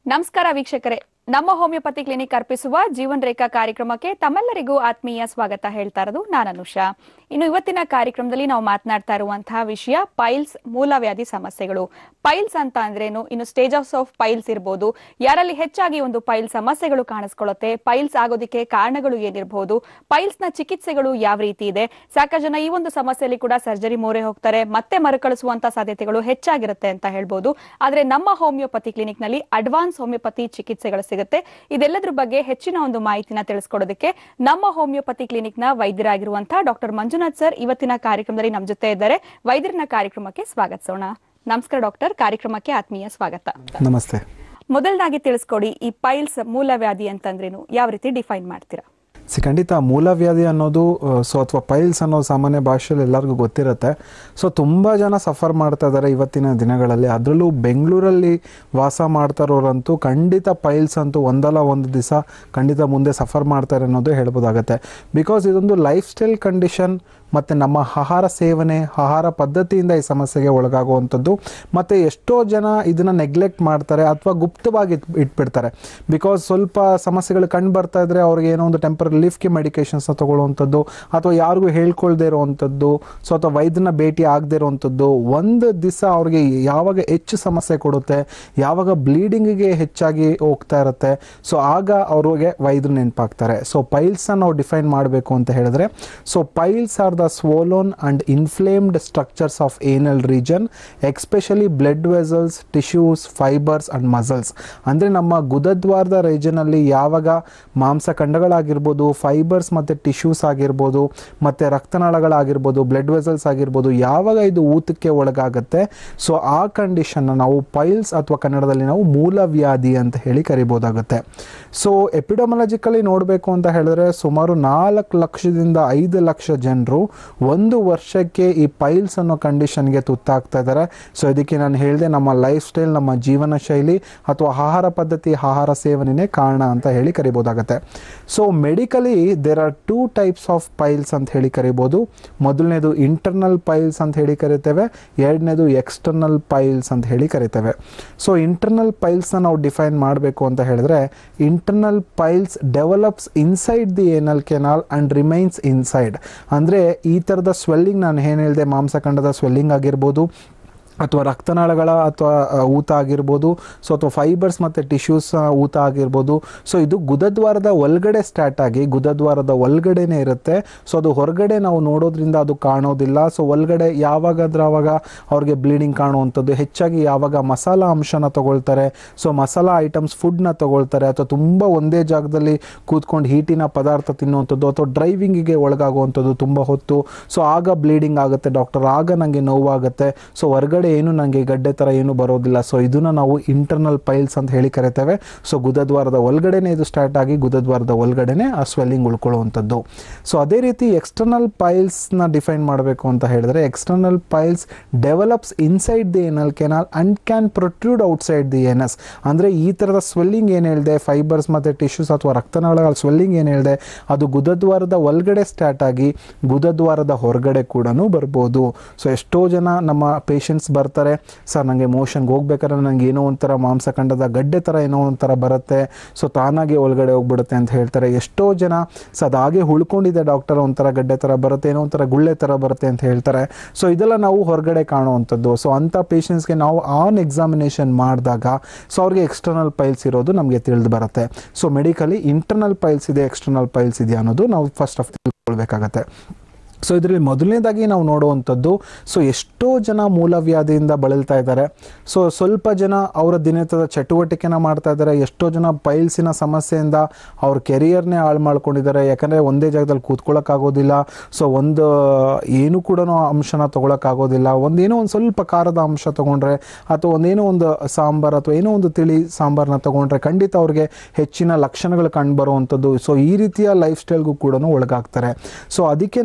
ನಮಸ್ಕಾರ ವೀಕ್ಷಕರೇ ನಮ್ಮ ಹೋಮಿಯೋಪತಿ ಕ್ಲಿನಿಕ್ ಅರ್ಪಿಸುವ ಜೀವನ್ ರೇಖಾ ಕಾರ್ಯಕ್ರಮಕ್ಕೆ ತಮ್ಮೆಲ್ಲರಿಗೂ ಆತ್ಮೀಯ ಸ್ವಾಗತ ಹೇಳ್ತಾ ಇರೋದು ನಾನು ಅನುಷಾ ಇನ್ನು ಇವತ್ತಿನ ಕಾರ್ಯಕ್ರಮದಲ್ಲಿ ನಾವು ಮಾತನಾಡ್ತಾ ಇರುವಂತಹ ವಿಷಯ ಪೈಲ್ಸ್ ಮೂಲವ್ಯಾಧಿ ಸಮಸ್ಯೆಗಳು ಪೈಲ್ಸ್ ಅಂತ ಅಂದ್ರೇನು ಇನ್ನು ಸ್ಟೇಜಸ್ ಆಫ್ ಪೈಲ್ಸ್ ಇರ್ಬೋದು ಯಾರಲ್ಲಿ ಹೆಚ್ಚಾಗಿ ಒಂದು ಪೈಲ್ ಸಮಸ್ಯೆಗಳು ಕಾಣಿಸ್ಕೊಳ್ಳುತ್ತೆ ಪೈಲ್ಸ್ ಆಗೋದಕ್ಕೆ ಕಾರಣಗಳು ಏನಿರಬಹುದು ಪೈಲ್ಸ್ ನ ಚಿಕಿತ್ಸೆಗಳು ಯಾವ ರೀತಿ ಇದೆ ಸಾಕಷ್ಟು ಜನ ಈ ಒಂದು ಸಮಸ್ಯೆಯಲ್ಲಿ ಕೂಡ ಸರ್ಜರಿ ಮೋರೆ ಹೋಗ್ತಾರೆ ಮತ್ತೆ ಮರುಕಳಿಸುವಂತ ಸಾಧ್ಯತೆಗಳು ಹೆಚ್ಚಾಗಿರುತ್ತೆ ಅಂತ ಹೇಳ್ಬೋದು ಆದ್ರೆ ನಮ್ಮ ಹೋಮಿಯೋಪತಿ ಕ್ಲಿನಿಕ್ ನಲ್ಲಿ ಅಡ್ವಾನ್ಸ್ ಹೋಮಿಯೋಪತಿ ಚಿಕಿತ್ಸೆಗಳು ಸಿಗುತ್ತೆ ಇದೆಲ್ಲದ್ರ ಬಗ್ಗೆ ಹೆಚ್ಚಿನ ಒಂದು ಮಾಹಿತಿನ ತಿಳಿಸ್ಕೊಡೋದಕ್ಕೆ ನಮ್ಮ ಹೋಮಿಯೋಪತಿ ಕ್ಲಿನಿಕ್ ನ ವೈದ್ಯರಾಗಿರುವಂತಹ ಡಾಕ್ಟರ್ ಮಂಜುನಾಥ್ ಸರ್ ಇವತ್ತಿನ ಕಾರ್ಯಕ್ರಮದಲ್ಲಿ ನಮ್ಮ ಜೊತೆ ಇದ್ದಾರೆ ವೈದ್ಯರನ್ನ ಕಾರ್ಯಕ್ರಮಕ್ಕೆ ಸ್ವಾಗತಿಸೋಣ ನಮಸ್ಕಾರ ಡಾಕ್ಟರ್ ಕಾರ್ಯಕ್ರಮಕ್ಕೆ ಆತ್ಮೀಯ ಸ್ವಾಗತ ನಮಸ್ತೆ ಮೊದಲನಾಗಿ ತಿಳಿಸ್ಕೊಡಿ ಈ ಪೈಲ್ಸ್ ಮೂಲವ್ಯಾಧಿ ಅಂತಂದ್ರೇನು ಯಾವ ರೀತಿ ಡಿಫೈನ್ ಮಾಡ್ತೀರಾ ಸಿ ಖಂಡಿತ ಮೂಲವ್ಯಾಧಿ ಅನ್ನೋದು ಸೊ ಅಥವಾ ಪೈಲ್ಸ್ ಅನ್ನೋ ಸಾಮಾನ್ಯ ಭಾಷೆಯಲ್ಲಿ ಎಲ್ಲರಿಗೂ ಗೊತ್ತಿರುತ್ತೆ ಸೊ ತುಂಬ ಜನ ಸಫರ್ ಮಾಡ್ತಾ ಇದ್ದಾರೆ ಇವತ್ತಿನ ದಿನಗಳಲ್ಲಿ ಅದರಲ್ಲೂ ಬೆಂಗಳೂರಲ್ಲಿ ವಾಸ ಮಾಡ್ತಾ ಇರೋರಂತೂ ಖಂಡಿತ ಪೈಲ್ಸ್ ಅಂತೂ ಒಂದಲ್ಲ ಒಂದು ದಿವಸ ಖಂಡಿತ ಮುಂದೆ ಸಫರ್ ಮಾಡ್ತಾರೆ ಅನ್ನೋದು ಹೇಳ್ಬೋದಾಗತ್ತೆ ಬಿಕಾಸ್ ಇದೊಂದು ಲೈಫ್ ಸ್ಟೈಲ್ ಕಂಡೀಷನ್ ಮತ್ತು ನಮ್ಮ ಆಹಾರ ಸೇವನೆ ಆಹಾರ ಪದ್ಧತಿಯಿಂದ ಈ ಸಮಸ್ಯೆಗೆ ಒಳಗಾಗುವಂಥದ್ದು ಮತ್ತು ಎಷ್ಟೋ ಜನ ಇದನ್ನು ನೆಗ್ಲೆಕ್ಟ್ ಮಾಡ್ತಾರೆ ಅಥವಾ ಗುಪ್ತವಾಗಿ ಇಟ್ ಇಟ್ಬಿಡ್ತಾರೆ ಬಿಕಾಸ್ ಸ್ವಲ್ಪ ಸಮಸ್ಯೆಗಳು ಕಂಡು ಬರ್ತಾ ಇದ್ರೆ ಅವ್ರಿಗೆ ಏನೋ ಒಂದು ಟೆಂಪರ್ ರಿಲೀಫ್ಗೆ ಮೆಡಿಕೇಶನ್ಸ್ನ ತೊಗೊಳ್ಳುವಂಥದ್ದು ಅಥವಾ ಯಾರಿಗೂ ಹೇಳ್ಕೊಳ್ದೇ ಇರುವಂಥದ್ದು ಸೊ ಅಥವಾ ವೈದ್ಯನ ಭೇಟಿ ಆಗದೇ ಇರುವಂಥದ್ದು ಒಂದು ದಿವಸ ಅವ್ರಿಗೆ ಯಾವಾಗ ಹೆಚ್ಚು ಸಮಸ್ಯೆ ಕೊಡುತ್ತೆ ಯಾವಾಗ ಬ್ಲೀಡಿಂಗಿಗೆ ಹೆಚ್ಚಾಗಿ ಹೋಗ್ತಾ ಇರುತ್ತೆ ಸೊ ಆಗ ಅವ್ರಿಗೆ ವೈದ್ಯರು ನೆನಪಾಗ್ತಾರೆ ಸೊ ಪೈಲ್ಸ್ನ ನಾವು ಡಿಫೈನ್ ಮಾಡಬೇಕು ಅಂತ ಹೇಳಿದ್ರೆ so piles are the swollen and inflamed structures of anal region especially blood vessels tissues fibres and muscles ಅಂದರೆ ನಮ್ಮ ಗುದದ್ವಾರದ ರೀಜನಲ್ಲಿ ಯಾವಾಗ ಮಾಂಸಖಂಡಗಳಾಗಿರ್ಬೋದು ಫೈಬರ್ಸ್ ಮತ್ತು ಟಿಶ್ಯೂಸ್ ಆಗಿರ್ಬೋದು ಮತ್ತು ರಕ್ತನಾಳಗಳಾಗಿರ್ಬೋದು ಬ್ಲಡ್ ವೆಸಲ್ಸ್ ಆಗಿರ್ಬೋದು ಯಾವಾಗ ಇದು ಊತಕ್ಕೆ ಒಳಗಾಗುತ್ತೆ ಸೊ ಆ ಕಂಡೀಷನ್ನ ನಾವು ಪೈಲ್ಸ್ ಅಥವಾ ಕನ್ನಡದಲ್ಲಿ ನಾವು ಮೂಲವ್ಯಾಧಿ ಅಂತ ಹೇಳಿ ಕರಿಬೋದಾಗುತ್ತೆ ಸೊ ಎಪಿಡಮಲಜಿಕಲಿ ನೋಡಬೇಕು ಅಂತ ಹೇಳಿದ್ರೆ ಸುಮಾರು ನಾಲ್ಕು ಲಕ್ಷದಿಂದ ಐದು ಲಕ್ಷ ಜನರು ಒಂದು ವರ್ಷಕ್ಕೆ ಈ ಪೈಲ್ಸ್ ಅನ್ನೋ ಕಂಡೀಷನ್ಗೆ ತುತ್ತಾಗ್ತಾ ಇದ್ದಾರೆ ಸೊ ಇದಕ್ಕೆ ನಾನು ಹೇಳಿದೆ ನಮ್ಮ ಲೈಫ್ ಸ್ಟೈಲ್ ನಮ್ಮ ಜೀವನ ಶೈಲಿ ಅಥವಾ ಆಹಾರ ಪದ್ಧತಿ ಆಹಾರ ಸೇವನೆನೇ ಕಾರಣ ಅಂತ ಹೇಳಿ ಕರಿಬೋದಾಗುತ್ತೆ so medically there are two types of piles ಅಂತ ಹೇಳಿ ಕರಿಬೋದು ಮೊದಲನೇದು ಇಂಟರ್ನಲ್ ಪೈಲ್ಸ್ ಅಂತ ಹೇಳಿ ಕರಿತೇವೆ ಎರಡನೇದು ಎಕ್ಸ್ಟರ್ನಲ್ ಪೈಲ್ಸ್ ಅಂತ ಹೇಳಿ ಕರಿತೇವೆ ಸೊ ಇಂಟರ್ನಲ್ ಪೈಲ್ಸ್ನ ನಾವು ಡಿಫೈನ್ ಮಾಡಬೇಕು ಅಂತ ಹೇಳಿದ್ರೆ internal piles develops inside the anal canal and remains inside ಅಂದರೆ ಈ ಥರದ ಸ್ವೆಲ್ಲಿಂಗ್ ನಾನು ಏನು ಹೇಳಿದೆ ಮಾಂಸಖಂಡದ ಸ್ವೆಲ್ಲಿಂಗ್ ಆಗಿರ್ಬೋದು ಅಥವಾ ರಕ್ತನಾಳಗಳ ಅಥವಾ ಅ, ಊತ ಆಗಿರ್ಬೋದು ಸೊ ಅಥವಾ ಫೈಬರ್ಸ್ ಮತ್ತು ಟಿಶ್ಯೂಸ್ ಊತ ಆಗಿರ್ಬೋದು ಸೊ ಇದು ಗುದದ್ವಾರದ ಒಳಗಡೆ ಸ್ಟಾರ್ಟ್ ಆಗಿ ಗುದದ್ವಾರದ ಒಳಗಡೆನೇ ಇರುತ್ತೆ ಸೊ ಅದು ಹೊರಗಡೆ ನಾವು ನೋಡೋದ್ರಿಂದ ಅದು ಕಾಣೋದಿಲ್ಲ ಸೊ ಒಳಗಡೆ ಯಾವಾಗಾದ್ರೆ ಆವಾಗ ಅವ್ರಿಗೆ ಬ್ಲೀಡಿಂಗ್ ಕಾಣುವಂಥದ್ದು ಹೆಚ್ಚಾಗಿ ಯಾವಾಗ ಮಸಾಲ ಅಂಶನ ತಗೊಳ್ತಾರೆ ಸೊ ಮಸಾಲ ಐಟಮ್ಸ್ ಫುಡ್ನ ತಗೊಳ್ತಾರೆ ಅಥವಾ ತುಂಬ ಒಂದೇ ಜಾಗದಲ್ಲಿ ಕೂತ್ಕೊಂಡು ಹೀಟಿನ ಪದಾರ್ಥ ತಿನ್ನುವಂಥದ್ದು ಅಥವಾ ಡ್ರೈವಿಂಗಿಗೆ ಒಳಗಾಗುವಂಥದ್ದು ತುಂಬ ಹೊತ್ತು ಸೊ ಆಗ ಬ್ಲೀಡಿಂಗ್ ಆಗುತ್ತೆ ಡಾಕ್ಟರ್ ಆಗ ನನಗೆ ನೋವಾಗುತ್ತೆ ಸೊ ಹೊರಗಡೆ ಏನು ನನಗೆ ಗಡ್ಡೆ ಥರ ಏನು ಬರೋದಿಲ್ಲ ಸೊ ಇದನ್ನ ನಾವು ಇಂಟರ್ನಲ್ ಪೈಲ್ಸ್ ಅಂತ ಹೇಳಿ ಕರಿತೇವೆ ಸೊ ಗುದದ್ವಾರದ ಒಳಗಡೆನೆ ಇದು ಸ್ಟಾರ್ಟ್ ಆಗಿ ಗುದದ್ವಾರದ ಒಳಗಡೆನೆ ಆ ಸ್ವೆಲ್ಲಿಂಗ್ ಉಳ್ಕೊಳ್ಳುವಂಥದ್ದು ಸೊ ಅದೇ ರೀತಿ ಎಕ್ಸ್ಟರ್ನಲ್ ಪೈಲ್ಸ್ನ ಡಿಫೈನ್ ಮಾಡಬೇಕು ಅಂತ ಹೇಳಿದ್ರೆ external piles develops inside the anal canal and can protrude outside the anus ಅಂದರೆ ಈ ಥರದ ಸ್ವೆಲ್ಲಿಂಗ್ ಏನು ಹೇಳಿದೆ ಫೈಬರ್ಸ್ ಮತ್ತು ಟಿಶ್ಯೂಸ್ ಅಥವಾ ರಕ್ತನಾಳಗಳ ಸ್ವೆಲ್ಲಿಂಗ್ ಏನು ಹೇಳಿದೆ ಅದು ಗುದದ್ವಾರದ ಒಳಗಡೆ ಸ್ಟಾರ್ಟ್ ಆಗಿ ಗುದದ್ವಾರದ ಹೊರಗಡೆ ಕೂಡ ಬರ್ಬೋದು ಸೊ ಎಷ್ಟೋ ಜನ ನಮ್ಮ ಪೇಷಂಟ್ಸ್ ಬರ್ತಾರೆ ಸರ್ ನನಗೆ ಮೋಷನ್ಗೆ ಹೋಗ್ಬೇಕಾದ್ರೆ ನನಗೆ ಏನೋ ಒಂಥರ ಮಾಂಸಖಂಡದ ಗಡ್ಡೆ ಥರ ಏನೋ ಒಂಥರ ಬರುತ್ತೆ ಸೊ ತಾನಾಗೆ ಒಳಗಡೆ ಹೋಗ್ಬಿಡುತ್ತೆ ಅಂತ ಹೇಳ್ತಾರೆ ಎಷ್ಟೋ ಜನ ಸೊ ಅದು ಹಾಗೆ ಉಳ್ಕೊಂಡಿದೆ ಡಾಕ್ಟರ್ ಒಂಥರ ಗಡ್ಡೆ ಥರ ಬರುತ್ತೆ ಏನೋ ಒಂಥರ ಗುಳ್ಳೆ ಥರ ಬರುತ್ತೆ ಅಂತ ಹೇಳ್ತಾರೆ ಸೊ ಇದೆಲ್ಲ ನಾವು ಹೊರಗಡೆ ಕಾಣುವಂಥದ್ದು ಸೊ ಅಂಥ ಪೇಷಂಟ್ಸ್ಗೆ ನಾವು ಆನ್ ಎಕ್ಸಾಮಿನೇಷನ್ ಮಾಡಿದಾಗ ಸೊ ಅವ್ರಿಗೆ ಎಕ್ಸ್ಟರ್ನಲ್ ಪೈಲ್ಸ್ ಇರೋದು ನಮಗೆ ತಿಳಿದು ಬರುತ್ತೆ ಸೊ ಮೆಡಿಕಲಿ ಇಂಟರ್ನಲ್ ಪೈಲ್ಸ್ ಇದೆ ಎಕ್ಸ್ಟರ್ನಲ್ ಪೈಲ್ಸ್ ಇದೆ ಅನ್ನೋದು ನಾವು ಫಸ್ಟ್ ಆಫ್ ತಿಳ್ಕೊಳ್ಬೇಕಾಗತ್ತೆ ಸೊ ಇದರಲ್ಲಿ ಮೊದಲನೇದಾಗಿ ನಾವು ನೋಡುವಂಥದ್ದು ಸೊ ಎಷ್ಟೋ ಜನ ಮೂಲವ್ಯಾಧಿಯಿಂದ ಬಳಲ್ತಾ ಇದ್ದಾರೆ ಸೊ ಸ್ವಲ್ಪ ಜನ ಅವರ ದಿನನಿತ್ಯದ ಚಟುವಟಿಕೆನ ಮಾಡ್ತಾ ಇದ್ದಾರೆ ಎಷ್ಟೋ ಜನ ಪೈಲ್ಸಿನ ಸಮಸ್ಯೆಯಿಂದ ಅವ್ರ ಕೆರಿಯರ್ನೇ ಹಾಳು ಮಾಡ್ಕೊಂಡಿದ್ದಾರೆ ಯಾಕಂದರೆ ಒಂದೇ ಜಾಗದಲ್ಲಿ ಕೂತ್ಕೊಳ್ಳೋಕ್ಕಾಗೋದಿಲ್ಲ ಸೊ ಒಂದು ಏನು ಕೂಡ ಅಂಶನ ತೊಗೊಳಕ್ಕಾಗೋದಿಲ್ಲ ಒಂದೇನೋ ಒಂದು ಸ್ವಲ್ಪ ಖಾರದ ಅಂಶ ತೊಗೊಂಡ್ರೆ ಅಥವಾ ಒಂದೇನೋ ಒಂದು ಸಾಂಬಾರು ಅಥವಾ ಏನೋ ಒಂದು ತಿಳಿ ಸಾಂಬಾರನ್ನ ತೊಗೊಂಡ್ರೆ ಖಂಡಿತ ಅವ್ರಿಗೆ ಹೆಚ್ಚಿನ ಲಕ್ಷಣಗಳು ಕಂಡು ಬರುವಂಥದ್ದು ಸೊ ಈ ರೀತಿಯ ಲೈಫ್ ಸ್ಟೈಲ್ಗೂ ಕೂಡ ಒಳಗಾಗ್ತಾರೆ ಸೊ ಅದಕ್ಕೆ ನಾವು